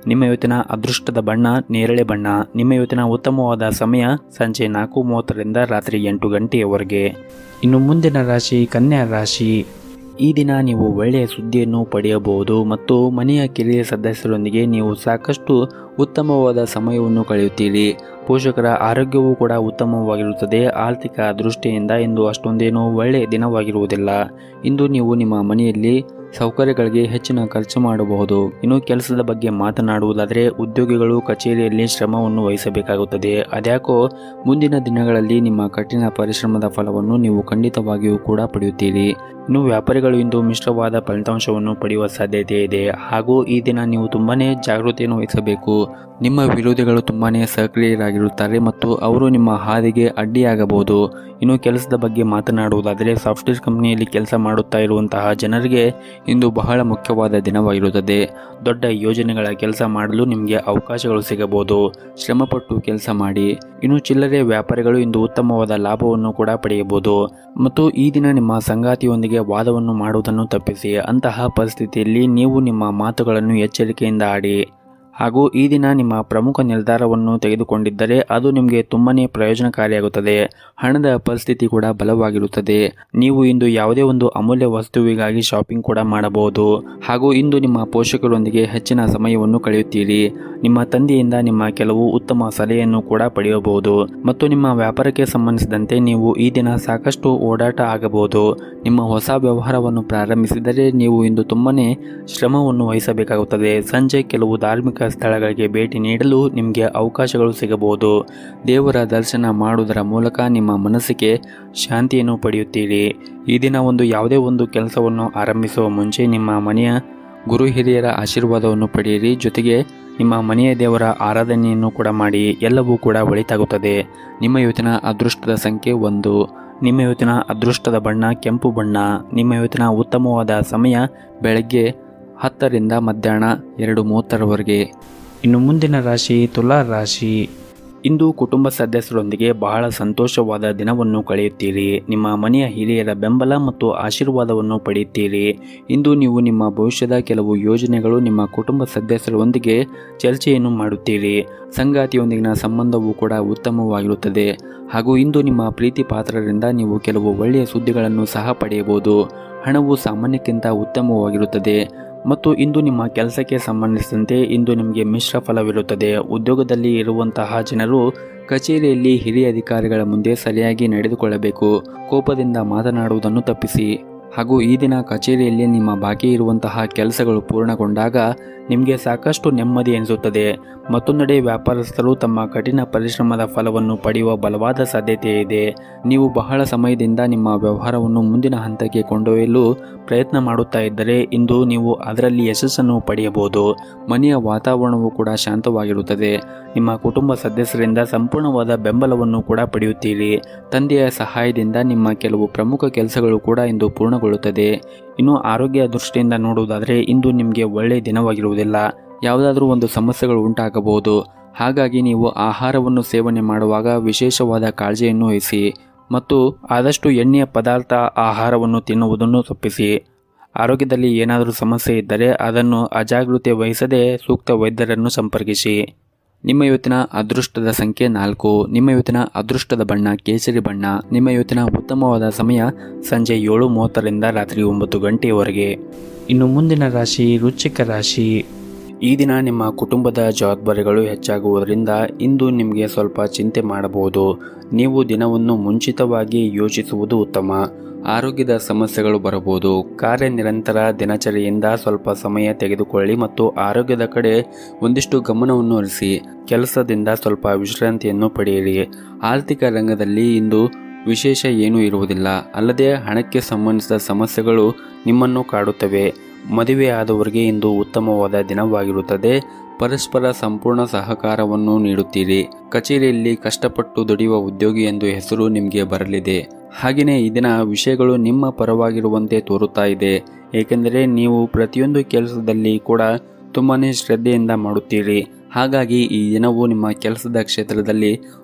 ನಿಮ್ಮ ಇವತ್ತಿನ ಅದೃಷ್ಟದ ಬಣ್ಣ ನೇರಳೆ ಬಣ್ಣ ನಿಮ್ಮ ಇವತ್ತಿನ ಉತ್ತಮವಾದ ಸಮಯ ಸಂಜೆ ನಾಲ್ಕು ಮೂವತ್ತರಿಂದ ರಾತ್ರಿ ಎಂಟು ಗಂಟೆಯವರೆಗೆ ಇನ್ನು ಮುಂದಿನ ರಾಶಿ ಕನ್ಯಾ ರಾಶಿ ಈ ದಿನ ನೀವು ಒಳ್ಳೆಯ ಸುದ್ದಿಯನ್ನು ಪಡೆಯಬಹುದು ಮತ್ತು ಮನೆಯ ಕಿರಿಯ ಸದಸ್ಯರೊಂದಿಗೆ ನೀವು ಸಾಕಷ್ಟು ಉತ್ತಮವಾದ ಸಮಯವನ್ನು ಕಳೆಯುತ್ತೀರಿ ಪೋಷಕರ ಆರೋಗ್ಯವೂ ಕೂಡ ಉತ್ತಮವಾಗಿರುತ್ತದೆ ಆರ್ಥಿಕ ದೃಷ್ಟಿಯಿಂದ ಇಂದು ಅಷ್ಟೊಂದೇನೂ ಒಳ್ಳೆಯ ದಿನವಾಗಿರುವುದಿಲ್ಲ ಇಂದು ನೀವು ನಿಮ್ಮ ಮನೆಯಲ್ಲಿ ಸೌಕರ್ಯಗಳಿಗೆ ಹೆಚ್ಚಿನ ಖರ್ಚು ಮಾಡಬಹುದು ಇನ್ನು ಕೆಲಸದ ಬಗ್ಗೆ ಮಾತನಾಡುವುದಾದರೆ ಉದ್ಯೋಗಿಗಳು ಕಚೇರಿಯಲ್ಲಿ ಶ್ರಮವನ್ನು ವಹಿಸಬೇಕಾಗುತ್ತದೆ ಅದ್ಯಾಕೋ ಮುಂದಿನ ದಿನಗಳಲ್ಲಿ ನಿಮ್ಮ ಕಠಿಣ ಪರಿಶ್ರಮದ ಫಲವನ್ನು ನೀವು ಖಂಡಿತವಾಗಿಯೂ ಕೂಡ ಪಡೆಯುತ್ತೀರಿ ಇನ್ನು ವ್ಯಾಪಾರಿಗಳು ಇಂದು ಮಿಶ್ರವಾದ ಫಲಿತಾಂಶವನ್ನು ಪಡೆಯುವ ಸಾಧ್ಯತೆ ಇದೆ ಹಾಗೂ ಈ ದಿನ ನೀವು ತುಂಬಾನೇ ಜಾಗೃತಿಯನ್ನು ವಹಿಸಬೇಕು ನಿಮ್ಮ ವಿರೋಧಿಗಳು ತುಂಬಾನೇ ಸಕ್ರಿಯರಾಗಿರುತ್ತಾರೆ ಮತ್ತು ಅವರು ನಿಮ್ಮ ಹಾದಿಗೆ ಅಡ್ಡಿಯಾಗಬಹುದು ಇನ್ನು ಕೆಲಸದ ಬಗ್ಗೆ ಮಾತನಾಡುವುದಾದರೆ ಸಾಫ್ಟ್ವೇರ್ ಕಂಪನಿಯಲ್ಲಿ ಕೆಲಸ ಮಾಡುತ್ತಾ ಇರುವಂತಹ ಜನರಿಗೆ ಇಂದು ಬಹಳ ಮುಖ್ಯವಾದ ದಿನವಾಗಿರುತ್ತದೆ ದೊಡ್ಡ ಯೋಜನೆಗಳ ಕೆಲಸ ಮಾಡಲು ನಿಮಗೆ ಅವಕಾಶಗಳು ಸಿಗಬಹುದು ಶ್ರಮಪಟ್ಟು ಕೆಲಸ ಮಾಡಿ ಇನ್ನು ಚಿಲ್ಲರೆ ವ್ಯಾಪಾರಿಗಳು ಇಂದು ಉತ್ತಮವಾದ ಲಾಭವನ್ನು ಕೂಡ ಪಡೆಯಬಹುದು ಮತ್ತು ಈ ದಿನ ನಿಮ್ಮ ಸಂಗಾತಿಯೊಂದಿಗೆ ವಾದವನ್ನು ಮಾಡುವುದನ್ನು ತಪ್ಪಿಸಿ ಅಂತಹ ಪರಿಸ್ಥಿತಿಯಲ್ಲಿ ನೀವು ನಿಮ್ಮ ಮಾತುಗಳನ್ನು ಎಚ್ಚರಿಕೆಯಿಂದ ಆಡಿ ಹಾಗೂ ಈ ದಿನ ನಿಮ್ಮ ಪ್ರಮುಖ ನಿರ್ಧಾರವನ್ನು ತೆಗೆದುಕೊಂಡಿದ್ದರೆ ಅದು ನಿಮಗೆ ತುಂಬನೇ ಪ್ರಯೋಜನಕಾರಿಯಾಗುತ್ತದೆ ಹಣದ ಪರಿಸ್ಥಿತಿ ಕೂಡ ಬಲವಾಗಿರುತ್ತದೆ ನೀವು ಇಂದು ಯಾವುದೇ ಒಂದು ಅಮೂಲ್ಯ ವಸ್ತುವಿಗಾಗಿ ಶಾಪಿಂಗ್ ಕೂಡ ಮಾಡಬಹುದು ಹಾಗೂ ಇಂದು ನಿಮ್ಮ ಪೋಷಕರೊಂದಿಗೆ ಹೆಚ್ಚಿನ ಸಮಯವನ್ನು ಕಳೆಯುತ್ತೀರಿ ನಿಮ್ಮ ತಂದೆಯಿಂದ ನಿಮ್ಮ ಕೆಲವು ಉತ್ತಮ ಸಲಹೆಯನ್ನು ಕೂಡ ಪಡೆಯಬಹುದು ಮತ್ತು ನಿಮ್ಮ ವ್ಯಾಪಾರಕ್ಕೆ ಸಂಬಂಧಿಸಿದಂತೆ ನೀವು ಈ ದಿನ ಸಾಕಷ್ಟು ಓಡಾಟ ಆಗಬಹುದು ನಿಮ್ಮ ಹೊಸ ವ್ಯವಹಾರವನ್ನು ಪ್ರಾರಂಭಿಸಿದರೆ ನೀವು ಇಂದು ತುಂಬನೇ ಶ್ರಮವನ್ನು ವಹಿಸಬೇಕಾಗುತ್ತದೆ ಸಂಜೆ ಕೆಲವು ಧಾರ್ಮಿಕ ಸ್ಥಳಗಳಿಗೆ ಭೇಟಿ ನೀಡಲು ನಿಮಗೆ ಅವಕಾಶಗಳು ಸಿಗಬಹುದು ದೇವರ ದರ್ಶನ ಮಾಡುವುದರ ಮೂಲಕ ನಿಮ್ಮ ಮನಸ್ಸಿಗೆ ಶಾಂತಿಯನ್ನು ಪಡೆಯುತ್ತೀರಿ ಈ ದಿನ ಒಂದು ಯಾವುದೇ ಒಂದು ಕೆಲಸವನ್ನು ಆರಂಭಿಸುವ ಮುಂಚೆ ನಿಮ್ಮ ಮನೆಯ ಗುರು ಹಿರಿಯರ ಆಶೀರ್ವಾದವನ್ನು ಪಡೆಯಿರಿ ಜೊತೆಗೆ ನಿಮ್ಮ ಮನೆಯ ದೇವರ ಆರಾಧನೆಯನ್ನು ಕೂಡ ಮಾಡಿ ಎಲ್ಲವೂ ಕೂಡ ಒಳಿತಾಗುತ್ತದೆ ನಿಮ್ಮ ಇವತ್ತಿನ ಅದೃಷ್ಟದ ಸಂಖ್ಯೆ ಒಂದು ನಿಮ್ಮ ಇವತ್ತಿನ ಅದೃಷ್ಟದ ಬಣ್ಣ ಕೆಂಪು ಬಣ್ಣ ನಿಮ್ಮ ಇವತ್ತಿನ ಉತ್ತಮವಾದ ಸಮಯ ಬೆಳಗ್ಗೆ ಹತ್ತರಿಂದ ಮಧ್ಯಾಹ್ನ ಎರಡು ಮೂವತ್ತರವರೆಗೆ ಇನ್ನು ಮುಂದಿನ ರಾಶಿ ತುಲಾ ರಾಶಿ ಇಂದು ಕುಟುಂಬ ಸದಸ್ಯರೊಂದಿಗೆ ಬಹಳ ಸಂತೋಷವಾದ ದಿನವನ್ನು ಕಳೆಯುತ್ತೀರಿ ನಿಮ್ಮ ಮನೆಯ ಹಿರಿಯರ ಬೆಂಬಲ ಮತ್ತು ಆಶೀರ್ವಾದವನ್ನು ಪಡೆಯುತ್ತೀರಿ ಇಂದು ನೀವು ನಿಮ್ಮ ಭವಿಷ್ಯದ ಕೆಲವು ಯೋಜನೆಗಳು ನಿಮ್ಮ ಕುಟುಂಬ ಸದಸ್ಯರೊಂದಿಗೆ ಚರ್ಚೆಯನ್ನು ಮಾಡುತ್ತೀರಿ ಸಂಗಾತಿಯೊಂದಿಗಿನ ಸಂಬಂಧವೂ ಕೂಡ ಉತ್ತಮವಾಗಿರುತ್ತದೆ ಹಾಗೂ ಇಂದು ನಿಮ್ಮ ಪ್ರೀತಿ ಪಾತ್ರರಿಂದ ನೀವು ಕೆಲವು ಒಳ್ಳೆಯ ಸುದ್ದಿಗಳನ್ನು ಸಹ ಪಡೆಯಬಹುದು ಹಣವು ಸಾಮಾನ್ಯಕ್ಕಿಂತ ಉತ್ತಮವಾಗಿರುತ್ತದೆ ಮತ್ತು ಇಂದು ನಿಮ್ಮ ಕೆಲಸಕ್ಕೆ ಸಂಬಂಧಿಸಿದಂತೆ ಇಂದು ನಿಮಗೆ ಮಿಶ್ರ ಫಲವಿರುತ್ತದೆ ಉದ್ಯೋಗದಲ್ಲಿ ಇರುವಂತಹ ಜನರು ಕಚೇರಿಯಲ್ಲಿ ಹಿರಿಯ ಅಧಿಕಾರಿಗಳ ಮುಂದೆ ಸರಿಯಾಗಿ ನಡೆದುಕೊಳ್ಳಬೇಕು ಕೋಪದಿಂದ ಮಾತನಾಡುವುದನ್ನು ತಪ್ಪಿಸಿ ಹಾಗೂ ಈ ದಿನ ಕಚೇರಿಯಲ್ಲಿ ನಿಮ್ಮ ಬಾಕಿ ಇರುವಂತಹ ಕೆಲಸಗಳು ಪೂರ್ಣಗೊಂಡಾಗ ನಿಮಗೆ ಸಾಕಷ್ಟು ನೆಮ್ಮದಿ ಎನಿಸುತ್ತದೆ ಮತ್ತೊಂದೆಡೆ ವ್ಯಾಪಾರಸ್ಥರು ತಮ್ಮ ಕಠಿಣ ಪರಿಶ್ರಮದ ಫಲವನ್ನು ಪಡೆಯುವ ಬಲವಾದ ಸಾಧ್ಯತೆ ಇದೆ ನೀವು ಬಹಳ ಸಮಯದಿಂದ ನಿಮ್ಮ ವ್ಯವಹಾರವನ್ನು ಮುಂದಿನ ಹಂತಕ್ಕೆ ಕೊಂಡೊಯ್ಯಲು ಪ್ರಯತ್ನ ಮಾಡುತ್ತಾ ಇದ್ದರೆ ಇಂದು ನೀವು ಅದರಲ್ಲಿ ಯಶಸ್ಸನ್ನು ಪಡೆಯಬಹುದು ಮನೆಯ ವಾತಾವರಣವು ಕೂಡ ಶಾಂತವಾಗಿರುತ್ತದೆ ನಿಮ್ಮ ಕುಟುಂಬ ಸದಸ್ಯರಿಂದ ಸಂಪೂರ್ಣವಾದ ಬೆಂಬಲವನ್ನು ಕೂಡ ಪಡೆಯುತ್ತೀರಿ ತಂದೆಯ ಸಹಾಯದಿಂದ ನಿಮ್ಮ ಕೆಲವು ಪ್ರಮುಖ ಕೆಲಸಗಳು ಕೂಡ ಇಂದು ಪೂರ್ಣಗೊಳ್ಳುತ್ತದೆ ಇನ್ನು ಆರೋಗ್ಯ ದೃಷ್ಟಿಯಿಂದ ನೋಡುವುದಾದರೆ ಇಂದು ನಿಮಗೆ ಒಳ್ಳೆಯ ದಿನವಾಗಿರುವುದಿಲ್ಲ ಯಾವುದಾದ್ರೂ ಒಂದು ಸಮಸ್ಯೆಗಳು ಉಂಟಾಗಬಹುದು ಹಾಗಾಗಿ ನೀವು ಆಹಾರವನ್ನು ಸೇವನೆ ಮಾಡುವಾಗ ವಿಶೇಷವಾದ ಕಾಳಜಿಯನ್ನು ವಹಿಸಿ ಮತ್ತು ಆದಷ್ಟು ಎಣ್ಣೆಯ ಪದಾರ್ಥ ಆಹಾರವನ್ನು ತಿನ್ನುವುದನ್ನು ತಪ್ಪಿಸಿ ಆರೋಗ್ಯದಲ್ಲಿ ಏನಾದರೂ ಸಮಸ್ಯೆ ಇದ್ದರೆ ಅದನ್ನು ಅಜಾಗೃತೆ ವಹಿಸದೆ ಸೂಕ್ತ ವೈದ್ಯರನ್ನು ಸಂಪರ್ಕಿಸಿ ನಿಮ್ಮ ಇವತ್ತಿನ ಅದೃಷ್ಟದ ಸಂಖ್ಯೆ ನಾಲ್ಕು ನಿಮ್ಮ ಇವತ್ತಿನ ಅದೃಷ್ಟದ ಬಣ್ಣ ಕೇಸರಿ ಬಣ್ಣ ನಿಮ್ಮ ಇವತ್ತಿನ ಉತ್ತಮವಾದ ಸಮಯ ಸಂಜೆ ಏಳು ಮೂವತ್ತರಿಂದ ರಾತ್ರಿ ಒಂಬತ್ತು ಗಂಟೆಯವರೆಗೆ ಇನ್ನು ಮುಂದಿನ ರಾಶಿ ವೃಶ್ಚಿಕ ರಾಶಿ ಈ ದಿನ ನಿಮ್ಮ ಕುಟುಂಬದ ಜವಾಬ್ದಾರಿಗಳು ಹೆಚ್ಚಾಗುವುದರಿಂದ ಇಂದು ನಿಮಗೆ ಸ್ವಲ್ಪ ಚಿಂತೆ ಮಾಡಬಹುದು ನೀವು ದಿನವನ್ನು ಮುಂಚಿತವಾಗಿ ಯೋಚಿಸುವುದು ಉತ್ತಮ ಆರೋಗ್ಯದ ಸಮಸ್ಯೆಗಳು ಬರಬಹುದು ಕಾರ್ಯನಿರಂತರ ದಿನಚರಿಯಿಂದ ಸ್ವಲ್ಪ ಸಮಯ ತೆಗೆದುಕೊಳ್ಳಿ ಮತ್ತು ಆರೋಗ್ಯದ ಕಡೆ ಒಂದಿಷ್ಟು ಗಮನವನ್ನು ಹರಿಸಿ ಕೆಲಸದಿಂದ ಸ್ವಲ್ಪ ವಿಶ್ರಾಂತಿಯನ್ನು ಪಡೆಯಿರಿ ಆರ್ಥಿಕ ರಂಗದಲ್ಲಿ ಇಂದು ವಿಶೇಷ ಏನೂ ಇರುವುದಿಲ್ಲ ಅಲ್ಲದೆ ಹಣಕ್ಕೆ ಸಂಬಂಧಿಸಿದ ಸಮಸ್ಯೆಗಳು ನಿಮ್ಮನ್ನು ಕಾಡುತ್ತವೆ ಮದುವೆ ಆದವರಿಗೆ ಇಂದು ಉತ್ತಮವಾದ ದಿನವಾಗಿರುತ್ತದೆ ಪರಸ್ಪರ ಸಂಪೂರ್ಣ ಸಹಕಾರವನ್ನು ನೀಡುತ್ತೀರಿ ಕಚೇರಿಯಲ್ಲಿ ಕಷ್ಟಪಟ್ಟು ದುಡಿಯುವ ಉದ್ಯೋಗಿ ಎಂದು ಹೆಸರು ನಿಮಗೆ ಬರಲಿದೆ ಹಾಗೆಯೇ ಈ ದಿನ ವಿಷಯಗಳು ನಿಮ್ಮ ಪರವಾಗಿರುವಂತೆ ತೋರುತ್ತಾ ಇದೆ ಏಕೆಂದರೆ ನೀವು ಪ್ರತಿಯೊಂದು ಕೆಲಸದಲ್ಲಿ ಕೂಡ ತುಂಬಾ ಶ್ರದ್ಧೆಯಿಂದ ಮಾಡುತ್ತೀರಿ ಹಾಗಾಗಿ ಈ ದಿನವು ನಿಮ್ಮ ಕೆಲಸದ ಕ್ಷೇತ್ರದಲ್ಲಿ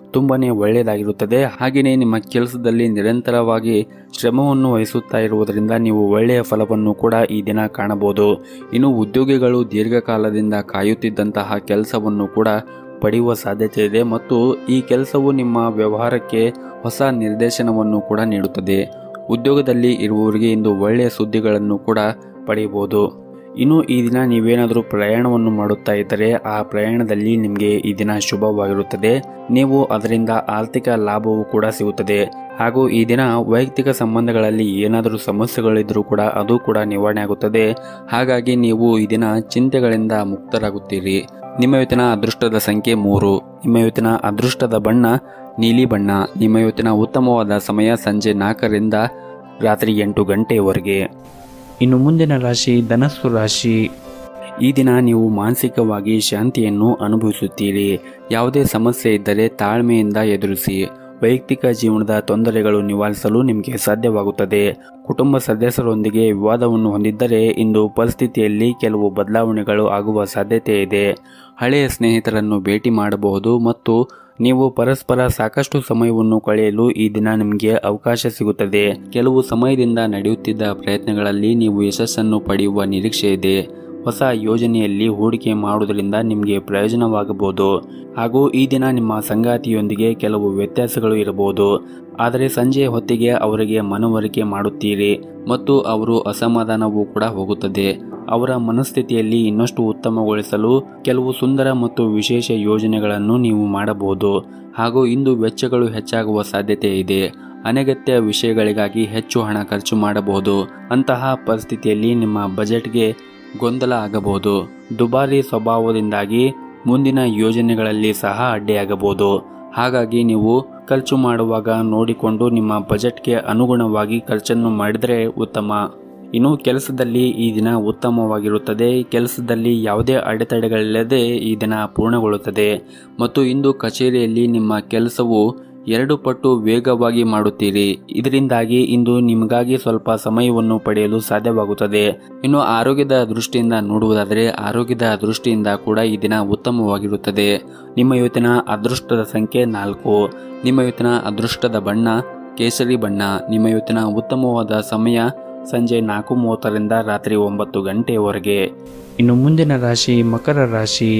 ತುಂಬಾನೇ ಒಳ್ಳೆಯದಾಗಿರುತ್ತದೆ ಹಾಗೆಯೇ ನಿಮ್ಮ ಕೆಲಸದಲ್ಲಿ ನಿರಂತರವಾಗಿ ಶ್ರಮವನ್ನು ವಹಿಸುತ್ತಾ ಇರುವುದರಿಂದ ನೀವು ಒಳ್ಳೆಯ ಫಲವನ್ನು ಕೂಡ ಈ ದಿನ ಕಾಣಬಹುದು ಇನ್ನು ಉದ್ಯೋಗಿಗಳು ದೀರ್ಘಕಾಲದಿಂದ ಕಾಯುತ್ತಿದ್ದಂತಹ ಕೆಲಸವನ್ನು ಕೂಡ ಪಡೆಯುವ ಸಾಧ್ಯತೆ ಇದೆ ಮತ್ತು ಈ ಕೆಲಸವು ನಿಮ್ಮ ವ್ಯವಹಾರಕ್ಕೆ ಹೊಸ ನಿರ್ದೇಶನವನ್ನು ಕೂಡ ನೀಡುತ್ತದೆ ಉದ್ಯೋಗದಲ್ಲಿ ಇರುವವರಿಗೆ ಇಂದು ಒಳ್ಳೆಯ ಸುದ್ದಿಗಳನ್ನು ಕೂಡ ಪಡೆಯಬಹುದು ಇನ್ನು ಈ ದಿನ ನೀವೇನಾದರೂ ಪ್ರಯಾಣವನ್ನು ಮಾಡುತ್ತಾ ಇದ್ದರೆ ಆ ಪ್ರಯಾಣದಲ್ಲಿ ನಿಮಗೆ ಈ ದಿನ ಶುಭವಾಗಿರುತ್ತದೆ ನೀವು ಅದರಿಂದ ಆರ್ಥಿಕ ಲಾಭವೂ ಕೂಡ ಸಿಗುತ್ತದೆ ಹಾಗೂ ಈ ದಿನ ವೈಯಕ್ತಿಕ ಸಂಬಂಧಗಳಲ್ಲಿ ಏನಾದರೂ ಸಮಸ್ಯೆಗಳಿದ್ರೂ ಕೂಡ ಅದು ಕೂಡ ನಿವಾರಣೆ ಆಗುತ್ತದೆ ಹಾಗಾಗಿ ನೀವು ಈ ದಿನ ಚಿಂತೆಗಳಿಂದ ಮುಕ್ತರಾಗುತ್ತೀರಿ ನಿಮ್ಮ ಇವತ್ತಿನ ಅದೃಷ್ಟದ ಸಂಖ್ಯೆ ಮೂರು ನಿಮ್ಮ ಇವತ್ತಿನ ಅದೃಷ್ಟದ ಬಣ್ಣ ನೀಲಿ ಬಣ್ಣ ನಿಮ್ಮ ಇವತ್ತಿನ ಉತ್ತಮವಾದ ಸಮಯ ಸಂಜೆ ನಾಲ್ಕರಿಂದ ರಾತ್ರಿ ಎಂಟು ಗಂಟೆಯವರೆಗೆ ಇನ್ನು ಮುಂದಿನ ರಾಶಿ ಧನಸ್ಸು ರಾಶಿ ಈ ದಿನ ನೀವು ಮಾನಸಿಕವಾಗಿ ಶಾಂತಿಯನ್ನು ಅನುಭವಿಸುತ್ತೀರಿ ಯಾವುದೇ ಸಮಸ್ಯೆ ಇದ್ದರೆ ತಾಳ್ಮೆಯಿಂದ ಎದುರಿಸಿ ವೈಯಕ್ತಿಕ ಜೀವನದ ತೊಂದರೆಗಳು ನಿವಾರಿಸಲು ನಿಮಗೆ ಸಾಧ್ಯವಾಗುತ್ತದೆ ಕುಟುಂಬ ಸದಸ್ಯರೊಂದಿಗೆ ವಿವಾದವನ್ನು ಹೊಂದಿದ್ದರೆ ಇಂದು ಪರಿಸ್ಥಿತಿಯಲ್ಲಿ ಕೆಲವು ಬದಲಾವಣೆಗಳು ಆಗುವ ಸಾಧ್ಯತೆ ಇದೆ ಹಳೆಯ ಸ್ನೇಹಿತರನ್ನು ಭೇಟಿ ಮಾಡಬಹುದು ಮತ್ತು ನೀವು ಪರಸ್ಪರ ಸಾಕಷ್ಟು ಸಮಯವನ್ನು ಕಳೆಯಲು ಈ ದಿನ ನಿಮಗೆ ಅವಕಾಶ ಸಿಗುತ್ತದೆ ಕೆಲವು ಸಮಯದಿಂದ ನಡೆಯುತ್ತಿದ್ದ ಪ್ರಯತ್ನಗಳಲ್ಲಿ ನೀವು ಯಶಸ್ಸನ್ನು ಪಡೆಯುವ ನಿರೀಕ್ಷೆ ಇದೆ ಹೊಸ ಯೋಜನೆಯಲ್ಲಿ ಹೂಡಿಕೆ ಮಾಡುವುದರಿಂದ ನಿಮಗೆ ಪ್ರಯೋಜನವಾಗಬಹುದು ಹಾಗೂ ಈ ದಿನ ನಿಮ್ಮ ಸಂಗಾತಿಯೊಂದಿಗೆ ಕೆಲವು ವ್ಯತ್ಯಾಸಗಳು ಇರಬಹುದು ಆದರೆ ಸಂಜೆ ಹೊತ್ತಿಗೆ ಅವರಿಗೆ ಮನವರಿಕೆ ಮಾಡುತ್ತೀರಿ ಮತ್ತು ಅವರು ಅಸಮಾಧಾನವೂ ಕೂಡ ಹೋಗುತ್ತದೆ ಅವರ ಮನಸ್ಥಿತಿಯಲ್ಲಿ ಇನ್ನಷ್ಟು ಉತ್ತಮಗೊಳಿಸಲು ಕೆಲವು ಸುಂದರ ಮತ್ತು ವಿಶೇಷ ಯೋಜನೆಗಳನ್ನು ನೀವು ಮಾಡಬಹುದು ಹಾಗೂ ಇಂದು ವೆಚ್ಚಗಳು ಹೆಚ್ಚಾಗುವ ಸಾಧ್ಯತೆ ಇದೆ ಅನಗತ್ಯ ವಿಷಯಗಳಿಗಾಗಿ ಹೆಚ್ಚು ಹಣ ಖರ್ಚು ಮಾಡಬಹುದು ಅಂತಹ ಪರಿಸ್ಥಿತಿಯಲ್ಲಿ ನಿಮ್ಮ ಬಜೆಟ್ಗೆ ಗೊಂದಲ ಆಗಬಹುದು ದುಬಾರಿ ಸ್ವಭಾವದಿಂದಾಗಿ ಮುಂದಿನ ಯೋಜನೆಗಳಲ್ಲಿ ಸಹ ಅಡ್ಡಿಯಾಗಬಹುದು ಹಾಗಾಗಿ ನೀವು ಖರ್ಚು ಮಾಡುವಾಗ ನೋಡಿಕೊಂಡು ನಿಮ್ಮ ಬಜೆಟ್ಗೆ ಅನುಗುಣವಾಗಿ ಖರ್ಚನ್ನು ಮಾಡಿದರೆ ಉತ್ತಮ ಇನ್ನು ಕೆಲಸದಲ್ಲಿ ಈ ದಿನ ಉತ್ತಮವಾಗಿರುತ್ತದೆ ಕೆಲಸದಲ್ಲಿ ಯಾವುದೇ ಅಡೆತಡೆಗಳಿಲ್ಲದೆ ಈ ದಿನ ಪೂರ್ಣಗೊಳ್ಳುತ್ತದೆ ಮತ್ತು ಇಂದು ಕಚೇರಿಯಲ್ಲಿ ನಿಮ್ಮ ಕೆಲಸವು ಎರಡು ಪಟ್ಟು ವೇಗವಾಗಿ ಮಾಡುತ್ತೀರಿ ಇದರಿಂದಾಗಿ ಇಂದು ನಿಮಗಾಗಿ ಸ್ವಲ್ಪ ಸಮಯವನ್ನು ಪಡೆಯಲು ಸಾಧ್ಯವಾಗುತ್ತದೆ ಇನ್ನು ಆರೋಗ್ಯದ ದೃಷ್ಟಿಯಿಂದ ನೋಡುವುದಾದರೆ ಆರೋಗ್ಯದ ದೃಷ್ಟಿಯಿಂದ ಕೂಡ ಈ ದಿನ ಉತ್ತಮವಾಗಿರುತ್ತದೆ ನಿಮ್ಮ ಇವತ್ತಿನ ಅದೃಷ್ಟದ ಸಂಖ್ಯೆ ನಾಲ್ಕು ನಿಮ್ಮ ಇವತ್ತಿನ ಅದೃಷ್ಟದ ಬಣ್ಣ ಕೇಸರಿ ಬಣ್ಣ ನಿಮ್ಮ ಇವತ್ತಿನ ಉತ್ತಮವಾದ ಸಮಯ ಸಂಜೆ ನಾಲ್ಕು ಮೂವತ್ತರಿಂದ ರಾತ್ರಿ ಒಂಬತ್ತು ಗಂಟೆಯವರೆಗೆ ಇನ್ನು ಮುಂದಿನ ರಾಶಿ ಮಕರ ರಾಶಿ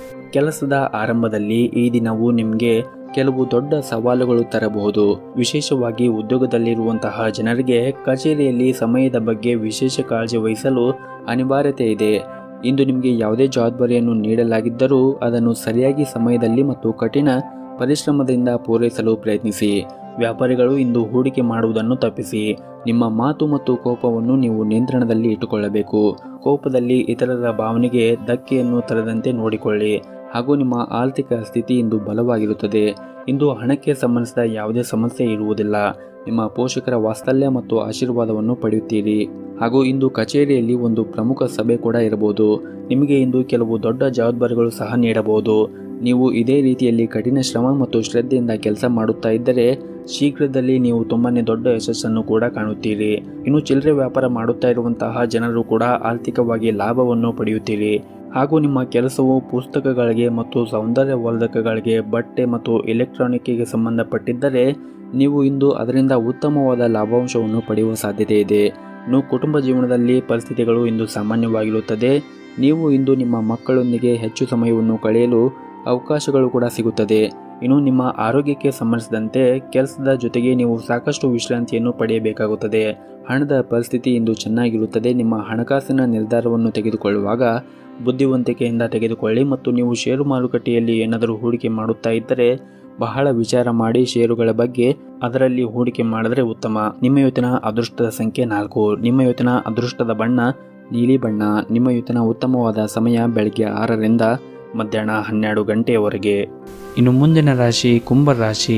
ಕೆಲಸದ ಆರಂಭದಲ್ಲಿ ಈ ದಿನವು ನಿಮಗೆ ಕೆಲವು ದೊಡ್ಡ ಸವಾಲುಗಳು ತರಬಹುದು ವಿಶೇಷವಾಗಿ ಉದ್ಯೋಗದಲ್ಲಿರುವಂತಹ ಜನರಿಗೆ ಕಚೇರಿಯಲ್ಲಿ ಸಮಯದ ಬಗ್ಗೆ ವಿಶೇಷ ಕಾಳಜಿ ವಹಿಸಲು ಅನಿವಾರ್ಯತೆ ಇದೆ ಇಂದು ನಿಮಗೆ ಯಾವುದೇ ಜವಾಬ್ದಾರಿಯನ್ನು ನೀಡಲಾಗಿದ್ದರೂ ಅದನ್ನು ಸರಿಯಾಗಿ ಸಮಯದಲ್ಲಿ ಮತ್ತು ಕಠಿಣ ಪರಿಶ್ರಮದಿಂದ ಪೂರೈಸಲು ಪ್ರಯತ್ನಿಸಿ ವ್ಯಾಪಾರಿಗಳು ಇಂದು ಹೂಡಿಕೆ ಮಾಡುವುದನ್ನು ತಪ್ಪಿಸಿ ನಿಮ್ಮ ಮಾತು ಮತ್ತು ಕೋಪವನ್ನು ನೀವು ನಿಯಂತ್ರಣದಲ್ಲಿ ಇಟ್ಟುಕೊಳ್ಳಬೇಕು ಕೋಪದಲ್ಲಿ ಇತರರ ಭಾವನೆಗೆ ಧಕ್ಕೆಯನ್ನು ತರದಂತೆ ನೋಡಿಕೊಳ್ಳಿ ಹಾಗೂ ನಿಮ್ಮ ಆರ್ಥಿಕ ಸ್ಥಿತಿ ಇಂದು ಬಲವಾಗಿರುತ್ತದೆ ಇಂದು ಹಣಕ್ಕೆ ಸಂಬಂಧಿಸಿದ ಯಾವುದೇ ಸಮಸ್ಯೆ ಇರುವುದಿಲ್ಲ ನಿಮ್ಮ ಪೋಷಕರ ವಾತ್ಸಲ್ಯ ಮತ್ತು ಆಶೀರ್ವಾದವನ್ನು ಪಡೆಯುತ್ತೀರಿ ಹಾಗೂ ಇಂದು ಕಚೇರಿಯಲ್ಲಿ ಒಂದು ಪ್ರಮುಖ ಸಭೆ ಕೂಡ ಇರಬಹುದು ನಿಮಗೆ ಇಂದು ಕೆಲವು ದೊಡ್ಡ ಜವಾಬ್ದಾರಿಗಳು ಸಹ ನೀಡಬಹುದು ನೀವು ಇದೇ ರೀತಿಯಲ್ಲಿ ಕಠಿಣ ಶ್ರಮ ಮತ್ತು ಶ್ರದ್ಧೆಯಿಂದ ಕೆಲಸ ಮಾಡುತ್ತಾ ಇದ್ದರೆ ಶೀಘ್ರದಲ್ಲಿ ನೀವು ತುಂಬಾನೇ ದೊಡ್ಡ ಯಶಸ್ಸನ್ನು ಕೂಡ ಕಾಣುತ್ತೀರಿ ಇನ್ನು ಚಿಲ್ಲರೆ ವ್ಯಾಪಾರ ಮಾಡುತ್ತಾ ಇರುವಂತಹ ಜನರು ಕೂಡ ಆರ್ಥಿಕವಾಗಿ ಲಾಭವನ್ನು ಪಡೆಯುತ್ತೀರಿ ಹಾಗೂ ನಿಮ್ಮ ಕೆಲಸವು ಪುಸ್ತಕಗಳಿಗೆ ಮತ್ತು ಸೌಂದರ್ಯವರ್ಧಕಗಳಿಗೆ ಬಟ್ಟೆ ಮತ್ತು ಎಲೆಕ್ಟ್ರಾನಿಕ್ಗೆ ಸಂಬಂಧಪಟ್ಟಿದ್ದರೆ ನೀವು ಇಂದು ಅದರಿಂದ ಉತ್ತಮವಾದ ಲಾಭಾಂಶವನ್ನು ಪಡೆಯುವ ಸಾಧ್ಯತೆ ಇದೆ ಇನ್ನು ಕುಟುಂಬ ಜೀವನದಲ್ಲಿ ಪರಿಸ್ಥಿತಿಗಳು ಇಂದು ಸಾಮಾನ್ಯವಾಗಿರುತ್ತದೆ ನೀವು ಇಂದು ನಿಮ್ಮ ಮಕ್ಕಳೊಂದಿಗೆ ಹೆಚ್ಚು ಸಮಯವನ್ನು ಕಳೆಯಲು ಅವಕಾಶಗಳು ಕೂಡ ಸಿಗುತ್ತದೆ ಇನ್ನು ನಿಮ್ಮ ಆರೋಗ್ಯಕ್ಕೆ ಸಂಬಂಧಿಸಿದಂತೆ ಕೆಲಸದ ಜೊತೆಗೆ ನೀವು ಸಾಕಷ್ಟು ವಿಶ್ರಾಂತಿಯನ್ನು ಪಡೆಯಬೇಕಾಗುತ್ತದೆ ಹಣದ ಪರಿಸ್ಥಿತಿ ಇಂದು ಚೆನ್ನಾಗಿರುತ್ತದೆ ನಿಮ್ಮ ಹಣಕಾಸಿನ ನಿರ್ಧಾರವನ್ನು ತೆಗೆದುಕೊಳ್ಳುವಾಗ ಬುದ್ಧಿವಂತಿಕೆಯಿಂದ ತೆಗೆದುಕೊಳ್ಳಿ ಮತ್ತು ನೀವು ಷೇರು ಮಾರುಕಟ್ಟೆಯಲ್ಲಿ ಏನಾದರೂ ಹೂಡಿಕೆ ಮಾಡುತ್ತಾ ಇದ್ದರೆ ಬಹಳ ವಿಚಾರ ಮಾಡಿ ಷೇರುಗಳ ಬಗ್ಗೆ ಅದರಲ್ಲಿ ಹೂಡಿಕೆ ಮಾಡಿದ್ರೆ ಉತ್ತಮ ನಿಮ್ಮ ಇವತ್ತಿನ ಅದೃಷ್ಟದ ಸಂಖ್ಯೆ ನಾಲ್ಕು ನಿಮ್ಮ ಇವತ್ತಿನ ಅದೃಷ್ಟದ ಬಣ್ಣ ನೀಲಿ ಬಣ್ಣ ನಿಮ್ಮ ಇವತ್ತಿನ ಉತ್ತಮವಾದ ಸಮಯ ಬೆಳಗ್ಗೆ ಆರರಿಂದ ಮಧ್ಯಾಹ್ನ ಹನ್ನೆರಡು ಗಂಟೆಯವರೆಗೆ ಇನ್ನು ಮುಂದಿನ ರಾಶಿ ಕುಂಭ ರಾಶಿ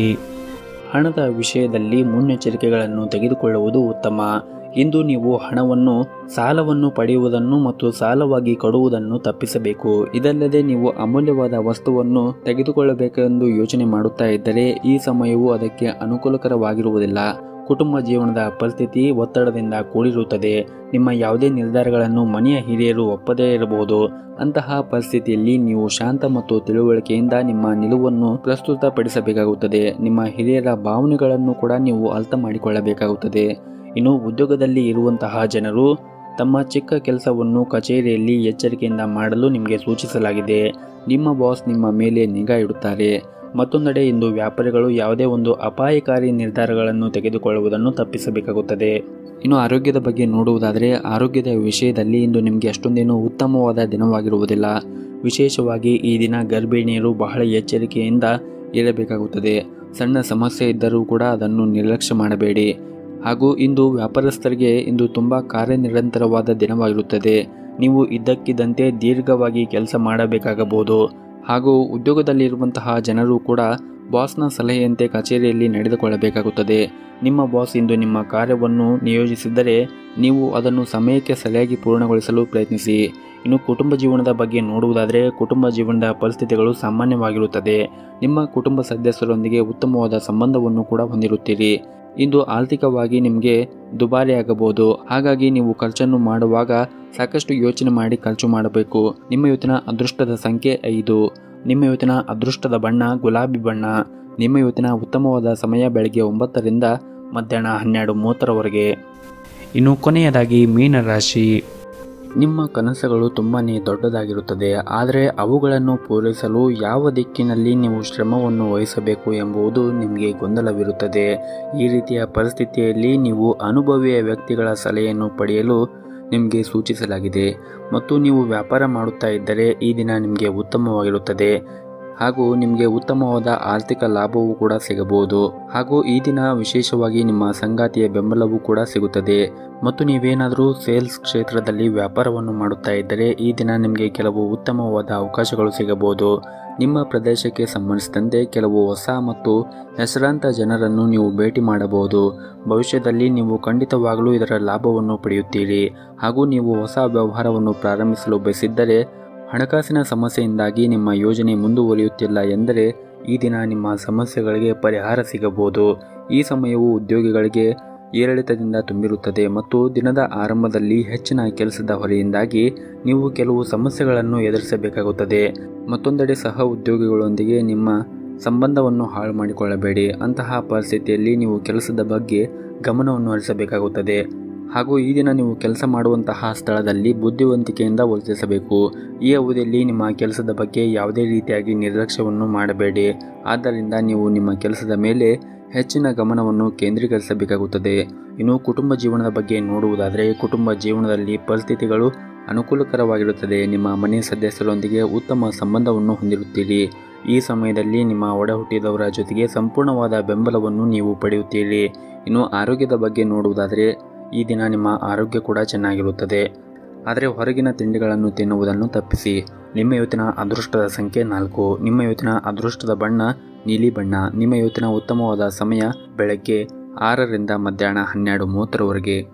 ಹಣದ ವಿಷಯದಲ್ಲಿ ಮುನ್ನೆಚ್ಚರಿಕೆಗಳನ್ನು ತೆಗೆದುಕೊಳ್ಳುವುದು ಉತ್ತಮ ಇಂದು ನೀವು ಹಣವನ್ನು ಸಾಲವನ್ನು ಪಡೆಯುವುದನ್ನು ಮತ್ತು ಸಾಲವಾಗಿ ಕೊಡುವುದನ್ನು ತಪ್ಪಿಸಬೇಕು ಇದಲ್ಲದೆ ನೀವು ಅಮೂಲ್ಯವಾದ ವಸ್ತುವನ್ನು ತೆಗೆದುಕೊಳ್ಳಬೇಕೆಂದು ಯೋಚನೆ ಮಾಡುತ್ತಾ ಇದ್ದರೆ ಈ ಸಮಯವು ಅದಕ್ಕೆ ಅನುಕೂಲಕರವಾಗಿರುವುದಿಲ್ಲ ಕುಟುಂಬ ಜೀವನದ ಪರಿಸ್ಥಿತಿ ಒತ್ತಡದಿಂದ ಕೂಡಿರುತ್ತದೆ ನಿಮ್ಮ ಯಾವುದೇ ನಿರ್ಧಾರಗಳನ್ನು ಮನೆಯ ಹಿರಿಯರು ಒಪ್ಪದೇ ಇರಬಹುದು ಅಂತಹ ಪರಿಸ್ಥಿತಿಯಲ್ಲಿ ನೀವು ಶಾಂತ ಮತ್ತು ತಿಳುವಳಿಕೆಯಿಂದ ನಿಮ್ಮ ನಿಲುವನ್ನು ಪ್ರಸ್ತುತಪಡಿಸಬೇಕಾಗುತ್ತದೆ ನಿಮ್ಮ ಹಿರಿಯರ ಭಾವನೆಗಳನ್ನು ಕೂಡ ನೀವು ಅರ್ಥ ಮಾಡಿಕೊಳ್ಳಬೇಕಾಗುತ್ತದೆ ಇನ್ನು ಉದ್ಯೋಗದಲ್ಲಿ ಇರುವಂತಹ ಜನರು ತಮ್ಮ ಚಿಕ್ಕ ಕೆಲಸವನ್ನು ಕಚೇರಿಯಲ್ಲಿ ಎಚ್ಚರಿಕೆಯಿಂದ ಮಾಡಲು ನಿಮಗೆ ಸೂಚಿಸಲಾಗಿದೆ ನಿಮ್ಮ ಬಾಸ್ ನಿಮ್ಮ ಮೇಲೆ ನಿಗಾ ಇಡುತ್ತಾರೆ ಮತ್ತೊಂದೆಡೆ ಇಂದು ವ್ಯಾಪಾರಿಗಳು ಯಾವುದೇ ಒಂದು ಅಪಾಯಕಾರಿ ನಿರ್ಧಾರಗಳನ್ನು ತೆಗೆದುಕೊಳ್ಳುವುದನ್ನು ತಪ್ಪಿಸಬೇಕಾಗುತ್ತದೆ ಇನ್ನು ಆರೋಗ್ಯದ ಬಗ್ಗೆ ನೋಡುವುದಾದರೆ ಆರೋಗ್ಯದ ವಿಷಯದಲ್ಲಿ ಇಂದು ನಿಮಗೆ ಅಷ್ಟೊಂದೇನು ಉತ್ತಮವಾದ ದಿನವಾಗಿರುವುದಿಲ್ಲ ವಿಶೇಷವಾಗಿ ಈ ದಿನ ಗರ್ಭಿಣಿಯರು ಬಹಳ ಎಚ್ಚರಿಕೆಯಿಂದ ಇರಬೇಕಾಗುತ್ತದೆ ಸಣ್ಣ ಸಮಸ್ಯೆ ಇದ್ದರೂ ಕೂಡ ಅದನ್ನು ನಿರ್ಲಕ್ಷ್ಯ ಮಾಡಬೇಡಿ ಹಾಗೂ ಇಂದು ವ್ಯಾಪಾರಸ್ಥರಿಗೆ ಇಂದು ತುಂಬ ಕಾರ್ಯನಿರಂತರವಾದ ದಿನವಾಗಿರುತ್ತದೆ ನೀವು ಇದ್ದಕ್ಕಿದ್ದಂತೆ ದೀರ್ಘವಾಗಿ ಕೆಲಸ ಮಾಡಬೇಕಾಗಬಹುದು ಹಾಗೂ ಉದ್ಯೋಗದಲ್ಲಿರುವಂತಹ ಜನರು ಕೂಡ ಬಾಸ್ನ ಸಲಹೆಯಂತೆ ಕಚೇರಿಯಲ್ಲಿ ನಡೆದುಕೊಳ್ಳಬೇಕಾಗುತ್ತದೆ ನಿಮ್ಮ ಬಾಸ್ ಇಂದು ನಿಮ್ಮ ಕಾರ್ಯವನ್ನು ನಿಯೋಜಿಸಿದ್ದರೆ ನೀವು ಅದನ್ನು ಸಮಯಕ್ಕೆ ಸರಿಯಾಗಿ ಪೂರ್ಣಗೊಳಿಸಲು ಪ್ರಯತ್ನಿಸಿ ಇನ್ನು ಕುಟುಂಬ ಜೀವನದ ಬಗ್ಗೆ ನೋಡುವುದಾದರೆ ಕುಟುಂಬ ಜೀವನದ ಪರಿಸ್ಥಿತಿಗಳು ಸಾಮಾನ್ಯವಾಗಿರುತ್ತದೆ ನಿಮ್ಮ ಕುಟುಂಬ ಸದಸ್ಯರೊಂದಿಗೆ ಉತ್ತಮವಾದ ಸಂಬಂಧವನ್ನು ಕೂಡ ಹೊಂದಿರುತ್ತೀರಿ ಇಂದು ಆರ್ಥಿಕವಾಗಿ ನಿಮಗೆ ದುಬಾರಿಯಾಗಬಹುದು ಹಾಗಾಗಿ ನೀವು ಖರ್ಚನ್ನು ಮಾಡುವಾಗ ಸಾಕಷ್ಟು ಯೋಚನೆ ಮಾಡಿ ಖರ್ಚು ಮಾಡಬೇಕು ನಿಮ್ಮ ಇವತ್ತಿನ ಅದೃಷ್ಟದ ಸಂಖ್ಯೆ ಐದು ನಿಮ್ಮ ಇವತ್ತಿನ ಅದೃಷ್ಟದ ಬಣ್ಣ ಗುಲಾಬಿ ಬಣ್ಣ ನಿಮ್ಮ ಇವತ್ತಿನ ಉತ್ತಮವಾದ ಸಮಯ ಬೆಳಗ್ಗೆ ಒಂಬತ್ತರಿಂದ ಮಧ್ಯಾಹ್ನ ಹನ್ನೆರಡು ಮೂವತ್ತರವರೆಗೆ ಇನ್ನು ಕೊನೆಯದಾಗಿ ಮೀನರಾಶಿ ನಿಮ್ಮ ಕನಸುಗಳು ತುಂಬಾ ದೊಡ್ಡದಾಗಿರುತ್ತದೆ ಆದರೆ ಅವುಗಳನ್ನು ಪೂರೈಸಲು ಯಾವ ದಿಕ್ಕಿನಲ್ಲಿ ನೀವು ಶ್ರಮವನ್ನು ವಹಿಸಬೇಕು ಎಂಬುದು ನಿಮಗೆ ಗೊಂದಲವಿರುತ್ತದೆ ಈ ರೀತಿಯ ಪರಿಸ್ಥಿತಿಯಲ್ಲಿ ನೀವು ಅನುಭವಿಯ ವ್ಯಕ್ತಿಗಳ ಸಲಹೆಯನ್ನು ಪಡೆಯಲು ನಿಮಗೆ ಸೂಚಿಸಲಾಗಿದೆ ಮತ್ತು ನೀವು ವ್ಯಾಪಾರ ಮಾಡುತ್ತಾ ಇದ್ದರೆ ಈ ದಿನ ನಿಮಗೆ ಉತ್ತಮವಾಗಿರುತ್ತದೆ ಹಾಗೂ ನಿಮಗೆ ಉತ್ತಮವಾದ ಆರ್ಥಿಕ ಲಾಭವೂ ಕೂಡ ಸಿಗಬಹುದು ಹಾಗೂ ಈ ದಿನ ವಿಶೇಷವಾಗಿ ನಿಮ್ಮ ಸಂಗಾತಿಯ ಬೆಂಬಲವೂ ಕೂಡ ಸಿಗುತ್ತದೆ ಮತ್ತು ನೀವೇನಾದರೂ ಸೇಲ್ಸ್ ಕ್ಷೇತ್ರದಲ್ಲಿ ವ್ಯಾಪಾರವನ್ನು ಮಾಡುತ್ತಾ ಇದ್ದರೆ ಈ ದಿನ ನಿಮಗೆ ಕೆಲವು ಉತ್ತಮವಾದ ಅವಕಾಶಗಳು ಸಿಗಬಹುದು ನಿಮ್ಮ ಪ್ರದೇಶಕ್ಕೆ ಸಂಬಂಧಿಸಿದಂತೆ ಕೆಲವು ಹೊಸ ಮತ್ತು ಹೆಸರಾಂತ ಜನರನ್ನು ನೀವು ಭೇಟಿ ಮಾಡಬಹುದು ಭವಿಷ್ಯದಲ್ಲಿ ನೀವು ಖಂಡಿತವಾಗಲೂ ಇದರ ಲಾಭವನ್ನು ಪಡೆಯುತ್ತೀರಿ ಹಾಗೂ ನೀವು ಹೊಸ ವ್ಯವಹಾರವನ್ನು ಪ್ರಾರಂಭಿಸಲು ಬಯಸಿದ್ದರೆ ಹಣಕಾಸಿನ ಸಮಸ್ಯೆಯಿಂದಾಗಿ ನಿಮ್ಮ ಯೋಜನೆ ಮುಂದುವರಿಯುತ್ತಿಲ್ಲ ಎಂದರೆ ಈ ದಿನ ನಿಮ್ಮ ಸಮಸ್ಯೆಗಳಿಗೆ ಪರಿಹಾರ ಸಿಗಬಹುದು ಈ ಸಮಯವು ಉದ್ಯೋಗಿಗಳಿಗೆ ಏರಿಳಿತದಿಂದ ತುಂಬಿರುತ್ತದೆ ಮತ್ತು ದಿನದ ಆರಂಭದಲ್ಲಿ ಹೆಚ್ಚಿನ ಕೆಲಸದ ಹೊರೆಯಿಂದಾಗಿ ನೀವು ಕೆಲವು ಸಮಸ್ಯೆಗಳನ್ನು ಎದುರಿಸಬೇಕಾಗುತ್ತದೆ ಮತ್ತೊಂದೆಡೆ ಸಹ ಉದ್ಯೋಗಿಗಳೊಂದಿಗೆ ನಿಮ್ಮ ಸಂಬಂಧವನ್ನು ಹಾಳು ಮಾಡಿಕೊಳ್ಳಬೇಡಿ ಅಂತಹ ಪರಿಸ್ಥಿತಿಯಲ್ಲಿ ನೀವು ಕೆಲಸದ ಬಗ್ಗೆ ಗಮನವನ್ನು ಹರಿಸಬೇಕಾಗುತ್ತದೆ ಹಾಗೂ ಈ ದಿನ ನೀವು ಕೆಲಸ ಮಾಡುವಂತಹ ಸ್ಥಳದಲ್ಲಿ ಬುದ್ಧಿವಂತಿಕೆಯಿಂದ ವರ್ತಿಸಬೇಕು ಈ ಅವಧಿಯಲ್ಲಿ ನಿಮ್ಮ ಕೆಲಸದ ಬಗ್ಗೆ ಯಾವುದೇ ರೀತಿಯಾಗಿ ನಿರ್ಲಕ್ಷ್ಯವನ್ನು ಮಾಡಬೇಡಿ ಆದ್ದರಿಂದ ನೀವು ನಿಮ್ಮ ಕೆಲಸದ ಮೇಲೆ ಹೆಚ್ಚಿನ ಗಮನವನ್ನು ಕೇಂದ್ರೀಕರಿಸಬೇಕಾಗುತ್ತದೆ ಇನ್ನು ಕುಟುಂಬ ಜೀವನದ ಬಗ್ಗೆ ನೋಡುವುದಾದರೆ ಕುಟುಂಬ ಜೀವನದಲ್ಲಿ ಪರಿಸ್ಥಿತಿಗಳು ಅನುಕೂಲಕರವಾಗಿರುತ್ತದೆ ನಿಮ್ಮ ಮನೆ ಸದಸ್ಯರೊಂದಿಗೆ ಉತ್ತಮ ಸಂಬಂಧವನ್ನು ಹೊಂದಿರುತ್ತೀರಿ ಈ ಸಮಯದಲ್ಲಿ ನಿಮ್ಮ ಒಡ ಹುಟ್ಟಿದವರ ಜೊತೆಗೆ ಸಂಪೂರ್ಣವಾದ ಬೆಂಬಲವನ್ನು ನೀವು ಪಡೆಯುತ್ತೀರಿ ಇನ್ನು ಆರೋಗ್ಯದ ಬಗ್ಗೆ ನೋಡುವುದಾದರೆ ಈ ದಿನ ನಿಮ್ಮ ಆರೋಗ್ಯ ಕೂಡ ಚೆನ್ನಾಗಿರುತ್ತದೆ ಆದರೆ ಹೊರಗಿನ ತಿಂಡಿಗಳನ್ನು ತಿನ್ನುವುದನ್ನು ತಪ್ಪಿಸಿ ನಿಮ್ಮ ಇವತ್ತಿನ ಅದೃಷ್ಟದ ಸಂಖ್ಯೆ ನಾಲ್ಕು ನಿಮ್ಮ ಇವತ್ತಿನ ಅದೃಷ್ಟದ ಬಣ್ಣ ನೀಲಿ ಬಣ್ಣ ನಿಮ್ಮ ಇವತ್ತಿನ ಉತ್ತಮವಾದ ಸಮಯ ಬೆಳಗ್ಗೆ ಆರರಿಂದ ಮಧ್ಯಾಹ್ನ ಹನ್ನೆರಡು ಮೂವತ್ತರವರೆಗೆ